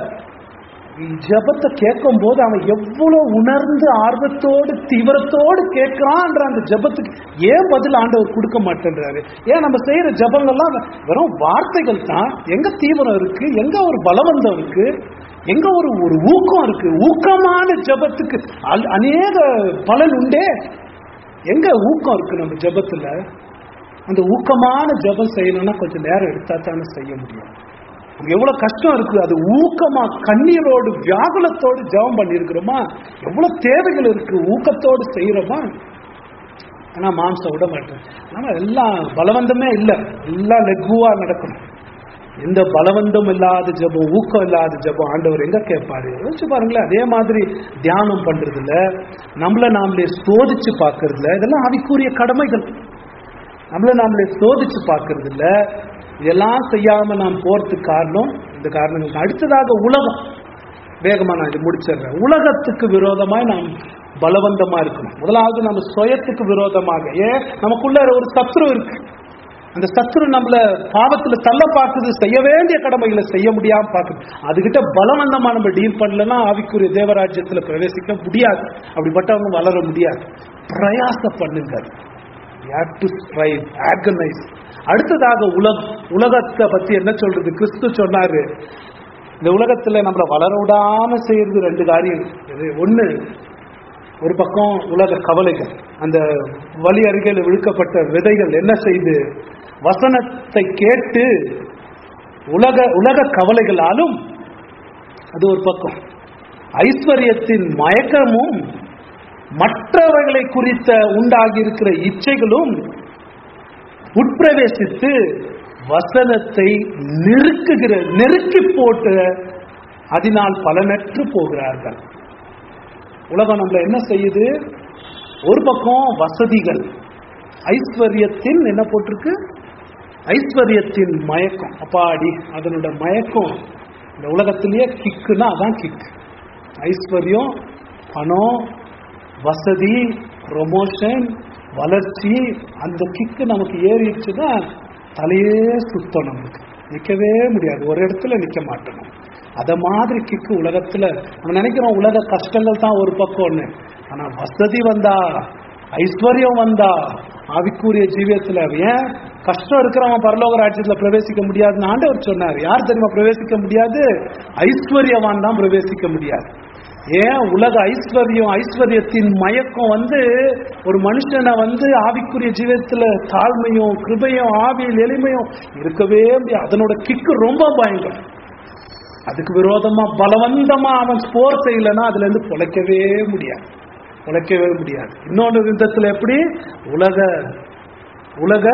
ஜெபத்தை கேட்கும் போது அவன் எவ்வளவு உணர்ந்து ஆர்வத்தோடு தீவிரத்தோடு கேட்கிறான்ற அந்த ஜெபத்துக்கு ஏன் பதில் ஆண்டவர் கொடுக்க மாட்டேன்றாரு ஏன் நம்ம செய்யற ஜெபங்கள்லாம் வெறும் வார்த்தைகள் தான் எங்க தீவிரம் இருக்கு எங்க ஒரு பலவந்தம் இருக்கு எங்க ஒரு ஒரு ஊக்கம் இருக்கு ஊக்கமான ஜெபத்துக்கு அல்- அநேக பலன் உண்டே எங்க ஊக்கம் இருக்கு நம்ம ஜெபத்துல அந்த ஊக்கமான ஜெபம் செய்யணும்னா கொஞ்சம் நேரம் எடுத்தா தானே செய்ய முடியும் அங்க எவ்வளவு கஷ்டம் இருக்கு அது ஊக்கமா கண்ணீரோடு வியாகுலத்தோடு ஜெபம் பண்ணியிருக்கிறோமா எவ்வளவு தேவைகள் இருக்கு ஊக்கத்தோடு செய்யறோமா ஆனா மாம்சம் விட மாட்டேன் ஆனா எல்லாம் பலவந்தமே இல்லை எல்லாம் லெகுவா நடக்கணும் எந்த பலவந்தம் இல்லாத ஜெபம் ஊக்கம் இல்லாத ஜெபம் ஆண்டவர் எங்க கேட்பாரு யோசிச்சு பாருங்களேன் அதே மாதிரி தியானம் பண்றதுல நம்மள நாமளே சோதிச்சு பார்க்கறதுல இதெல்லாம் ஆவிக்குரிய கடமைகள் நம்மள நாமளே சோதிச்சு பார்க்கறது இல்ல இதெல்லாம் செய்யாம நாம் போறதுக்கு காரணம் இந்த காரணங்களுக்கு அடுத்ததாக உலகம் வேகமா நான் இது முடிச்சிடுறேன் உலகத்துக்கு விரோதமாய் நாம் பலவந்தமா இருக்கணும் முதலாவது நம்ம சுயத்துக்கு விரோதமாக ஏன் நமக்குள்ள ஒரு சத்ரு இருக்கு அந்த சத்ரு நம்மள பாவத்துல தள்ள பார்க்குது செய்ய வேண்டிய கடமைகளை செய்ய முடியாம பார்க்குது அதுகிட்ட பலவந்தமா நம்ம டீல் பண்ணலன்னா ஆவிக்குரிய தேவராஜ்யத்துல பிரவேசிக்க முடியாது அப்படிப்பட்டவங்க வளர முடியாது பிரயாச பண்ணுங்க டு ஸ்ட்ரைவ் ஆர்கனைஸ் அடுத்ததாக உலகம் உலகத்தை பத்தி என்ன சொல்றது கிறிஸ்து சொன்னாரு இந்த உலகத்துல நம்மளை வளர விடாம செய்யறது ரெண்டு காரியம் இது ஒண்ணு ஒரு பக்கம் உலக கவலைகள் அந்த வழி அருகில் விழுக்கப்பட்ட விதைகள் என்ன செய்து வசனத்தை கேட்டு உலக உலக கவலைகளாலும் அது ஒரு பக்கம் ஐஸ்வர்யத்தின் மயக்கமும் மற்றவர்களை குறித்த உண்டாகி இருக்கிற இச்சைகளும் உட்பிரவேசித்து வசனத்தை நெருக்குகிற நெருக்கி போட்டு அதனால் பலனற்று போகிறார்கள் உலகம் நம்மள என்ன செய்யுது ஒரு பக்கம் வசதிகள் ஐஸ்வர்யத்தின் என்ன போட்டிருக்கு ஐஸ்வர்யத்தின் மயக்கம் அப்பாடி அதனோட மயக்கம் இந்த உலகத்திலேயே கிக்குன்னா அதான் கிக் ஐஸ்வர்யம் பணம் வசதி ப்ரொமோஷன் வளர்ச்சி அந்த கிக்கு நமக்கு ஏறிடுச்சுன்னா தலையே சுத்தம் நமக்கு நிற்கவே முடியாது ஒரு இடத்துல நிற்க மாட்டோம் அத மாதிரி கிக்கு உலகத்துல நம்ம நினைக்கிறோம் உலக கஷ்டங்கள் தான் ஒரு பக்கம்னு ஆனா வசதி வந்தா ஐஸ்வர்யம் வந்தா ஆவிக்குரிய ஜீவியத்துல ஏன் கஷ்டம் இருக்கிறவன் பரலோக ராஜ்யத்துல பிரவேசிக்க முடியாதுன்னு ஆண்டவர் சொன்னார் யார் தெரியுமா பிரவேசிக்க முடியாது ஐஸ்வர்யவான் தான் பிரவேசிக்க முடியாது ஏன் உலக ஐஸ்வர்யம் ஐஸ்வர்யத்தின் மயக்கம் வந்து ஒரு மனுஷனை வந்து ஆவிக்குரிய ஜீவியத்துல தாழ்மையும் கிருபையும் ஆவியில் எளிமையும் இருக்கவே முடியாது அதனோட கிக்கு ரொம்ப பயங்கரம் அதுக்கு விரோதமா பலவந்தமா அவன் ஸ்போர் செய்யலைன்னா அதுல இருந்து பொழைக்கவே முடியாது பொழைக்கவே முடியாது இன்னொன்று விதத்துல எப்படி உலக உலக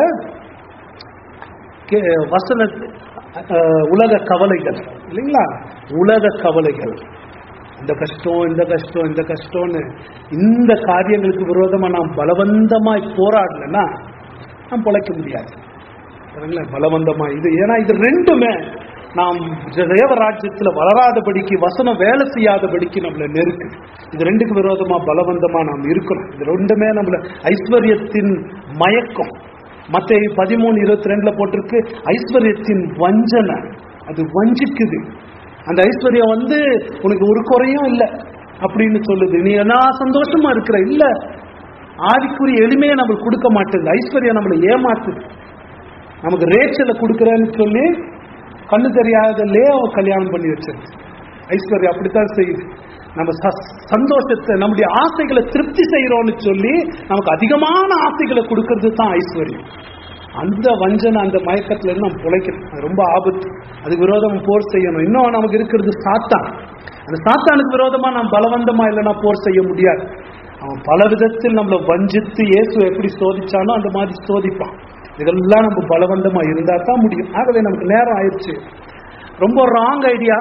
கே- வசன அஹ், உலக கவலைகள் இல்லைங்களா உலக கவலைகள் இந்த கஷ்டம் இந்த கஷ்டம் இந்த கஷ்டம்னு இந்த காரியங்களுக்கு விரோதமா நாம் பலவந்தமாய் போராடலைன்னா நாம் பொழைக்க முடியாது சரிங்களா? பலவந்தமா இது ஏன்னா இது ரெண்டுமே நாம் தேவராஜ்யத்துல வளராதபடிக்கு வசனம் வேலை செய்யாதபடிக்கு நம்மள நெருக்கு இது ரெண்டுக்கு விரோதமா பலவந்தமா நாம் இருக்கணும் இது ரெண்டுமே நம்மள ஐஸ்வர்யத்தின் மயக்கம் மத்த பதிமூணு இருபத்தி ரெண்டுல போட்டிருக்கு ஐஸ்வர்யத்தின் வஞ்சனை அது வஞ்சிக்குது அந்த ஐஸ்வர்யம் வந்து உனக்கு ஒரு குறையும் இல்லை அப்படின்னு சொல்லுது நீ நான் சந்தோஷமா இருக்கிற இல்ல ஆதிக்குரிய எளிமையை நம்மளுக்கு கொடுக்க மாட்டேங்குது ஐஸ்வர்யம் நம்மளை ஏமாத்துது நமக்கு ரேச்சலை கொடுக்குறேன்னு சொல்லி கண்ணு தெரியாதலே அவன் கல்யாணம் பண்ணி வச்சிருக்கு ஐஸ்வர்யம் அப்படித்தான் செய்யுது நம்ம ச- சந்தோஷத்தை நம்முடைய ஆசைகளை திருப்தி செய்யறோம்னு சொல்லி நமக்கு அதிகமான ஆசைகளை கொடுக்கறது தான் ஐஸ்வர்யம் அந்த வஞ்சனை அந்த மயக்கத்துல இருந்து நம்ம பிழைக்கணும் அது ரொம்ப ஆபத்து அதுக்கு விரோதமா போர் செய்யணும் இன்னும் நமக்கு இருக்கிறது சாத்தான் அந்த சாத்தானுக்கு விரோதமா நாம் பலவந்தமா இல்லைன்னா போர் செய்ய முடியாது அவன் பல விதத்தில் நம்மளை வஞ்சித்து இயேசு எப்படி சோதிச்சானோ அந்த மாதிரி சோதிப்பான் இதெல்லாம் நம்ம பலவந்தமா இருந்தா தான் முடியும் ஆகவே நமக்கு நேரம் ஆயிடுச்சு ரொம்ப ராங் ஐடியா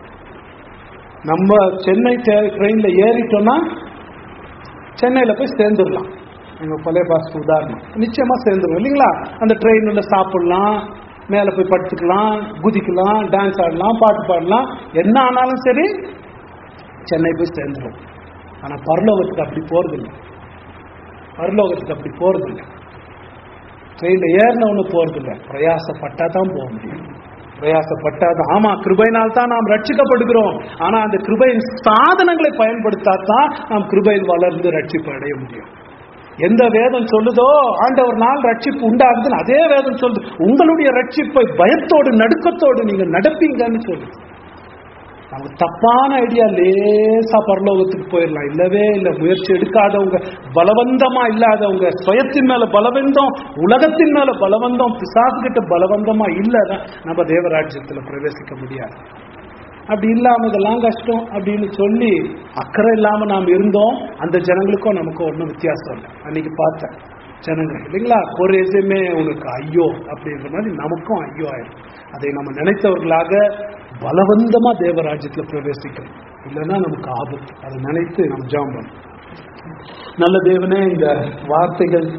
நம்ம சென்னை ட்ரெயின்ல ஏறிட்டோம்னா சென்னையில போய் சேர்ந்துடலாம் எங்க பழைய பாஸ் உதாரணம் நிச்சயமா சேர்ந்துடும் இல்லைங்களா அந்த ட்ரெயின்ல சாப்பிடலாம் மேல போய் படுத்துக்கலாம் குதிக்கலாம் டான்ஸ் ஆடலாம் பாட்டு பாடலாம் என்ன ஆனாலும் சரி சென்னை போய் சேர்ந்துடும் ஆனா பரலோகத்துக்கு அப்படி போறதில்லை பரலோகத்துக்கு அப்படி போறதில்லை ட்ரெயின்ல ஏறினவனு போறதில்லை பிரயாசப்பட்டா தான் போக முடியும் பிரயாசப்பட்டாதான் ஆமா கிருபையினால் தான் நாம் ரட்சிக்கப்படுகிறோம் ஆனா அந்த கிருபையின் சாதனங்களை பயன்படுத்தாதான் நாம் கிருபையில் வளர்ந்து ரட்சிப்பு அடைய முடியும் எந்த வேதம் சொல்லுதோ ஆண்டவர் நாள் ரட்சிப்பு உண்டாகுதுன்னு அதே வேதம் சொல்லுது உங்களுடைய ரட்சிப்பை பயத்தோடு நடுக்கத்தோடு நீங்க நடப்பீங்கன்னு சொல்லுது நம்ம தப்பான ஐடியா லேசா பரலோகத்துக்கு போயிடலாம் இல்லவே இல்லை முயற்சி எடுக்காதவங்க பலவந்தமா இல்லாதவங்க சுயத்தின் மேல பலவந்தம் உலகத்தின் மேல பலவந்தம் பிசாசுகிட்ட பலவந்தமா இல்லதான் நம்ம தேவராஜ்யத்துல பிரவேசிக்க முடியாது அப்படி இல்லாம இதெல்லாம் கஷ்டம் அப்படின்னு சொல்லி அக்கறை இல்லாம நாம் இருந்தோம் அந்த ஜனங்களுக்கும் நமக்கும் ஒன்றும் வித்தியாசம் இல்லை அன்னைக்கு பார்த்தேன் ஜனங்க இல்லைங்களா கோரேஜுமே உனக்கு ஐயோ அப்படின்ற மாதிரி நமக்கும் ஐயோ ஆயிடும் அதை நம்ம நினைத்தவர்களாக பலவந்தமா தேவராஜ்யத்துல பிரவேசிக்கணும் இல்லைன்னா நமக்கு ஆபத்து அதை நினைத்து நம்ம ஜாம் பண்ணணும் நல்ல தேவனே இந்த வார்த்தைகள்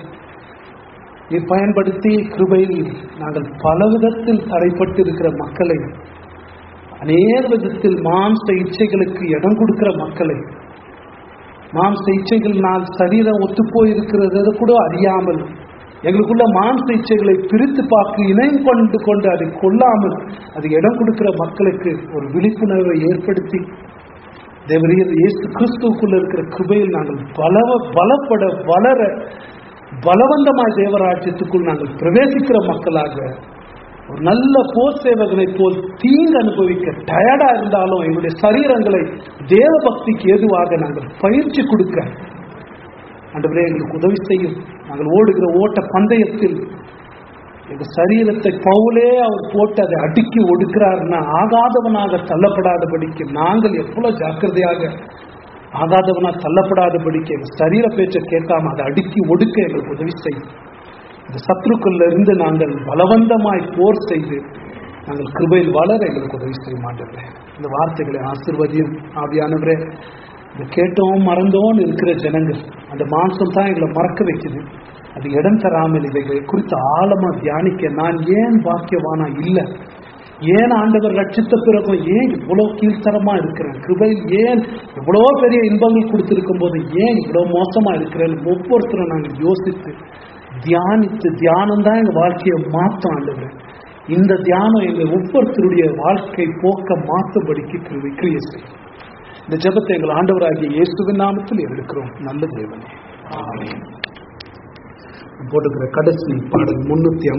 நீ பயன்படுத்தி கிருபையில் நாங்கள் பல விதத்தில் தடைப்பட்டு இருக்கிற மக்களை அநேக விதத்தில் மாம்ச இச்சைகளுக்கு இடம் கொடுக்கிற மக்களை மாம்ச இச்சைகளினால் சரீரம் ஒத்துப்போய் இருக்கிறது கூட அறியாமல் எங்களுக்குள்ள மாம்ச இச்சைகளை பிரித்து பார்த்து இணையம் கொண்டு கொண்டு அதை கொள்ளாமல் அதுக்கு இடம் கொடுக்கிற மக்களுக்கு ஒரு விழிப்புணர்வை ஏற்படுத்தி தேவரீர் இயேசு கிறிஸ்துவுக்குள்ள இருக்கிற கிருபையில் நாங்கள் பலவ பலப்பட வளர பலவந்தமாய் தேவராஜ்யத்துக்குள் நாங்கள் பிரவேசிக்கிற மக்களாக ஒரு நல்ல போர் சேவகனை போல் தீங்கு அனுபவிக்க டயர்டா இருந்தாலும் எங்களுடைய சரீரங்களை தேவ பக்திக்கு ஏதுவாக நாங்கள் பயிற்சி கொடுக்க ஆண்டவரே எங்களுக்கு உதவி செய்யும் நாங்கள் ஓடுகிற ஓட்ட பந்தயத்தில் எங்கள் சரீரத்தை பவுலே அவர் போட்டு அதை அடுக்கி ஒடுக்கிறார்னா ஆகாதவனாக தள்ளப்படாதபடிக்கு நாங்கள் எவ்வளவு ஜாக்கிரதையாக ஆகாதவனா தள்ளப்படாதபடிக்கு எங்கள் சரீர பேச்சை கேட்காம அதை அடுக்கி ஒடுக்க எங்களுக்கு உதவி செய்யும் இந்த சத்ருக்குள்ள இருந்து நாங்கள் பலவந்தமாய் போர் செய்து நாங்கள் கிருபையில் வளர எங்களுக்கு உதவி செய்ய மாட்டேன் இந்த வார்த்தைகளை ஆசிர்வதியும் ஆவியானவரே இந்த கேட்டோம் மறந்தோம் இருக்கிற ஜனங்கள் அந்த மாம்சம் தான் எங்களை மறக்க வைக்குது அது இடம் தராமல் இவைகளை குறித்து ஆழமா தியானிக்க நான் ஏன் பாக்கியவானா இல்லை ஏன் ஆண்டவர் ரட்சித்த பிறகும் ஏன் இவ்வளவு கீழ்த்தரமா இருக்கிறேன் கிருபையில் ஏன் இவ்வளோ பெரிய இன்பங்கள் கொடுத்திருக்கும் போது ஏன் இவ்வளவு மோசமா இருக்கிறேன் ஒவ்வொருத்தரும் நாங்கள் யோசித்து தியானித்து தியானம் தான் எங்க வாழ்க்கையை மாற்றும் ஆண்டவர் இந்த தியானம் எங்க ஒவ்வொருத்தருடைய வாழ்க்கை போக்க மாற்றபடிக்கு கிருவை கிரியை செய்யும் இந்த ஜெபத்தை எங்கள் ஆண்டவராகிய இயேசுவின் நாமத்தில் எடுக்கிறோம் நல்ல தேவனே ஆமென். போட்டுக்கிற கடைசி பாடல் முன்னூத்தி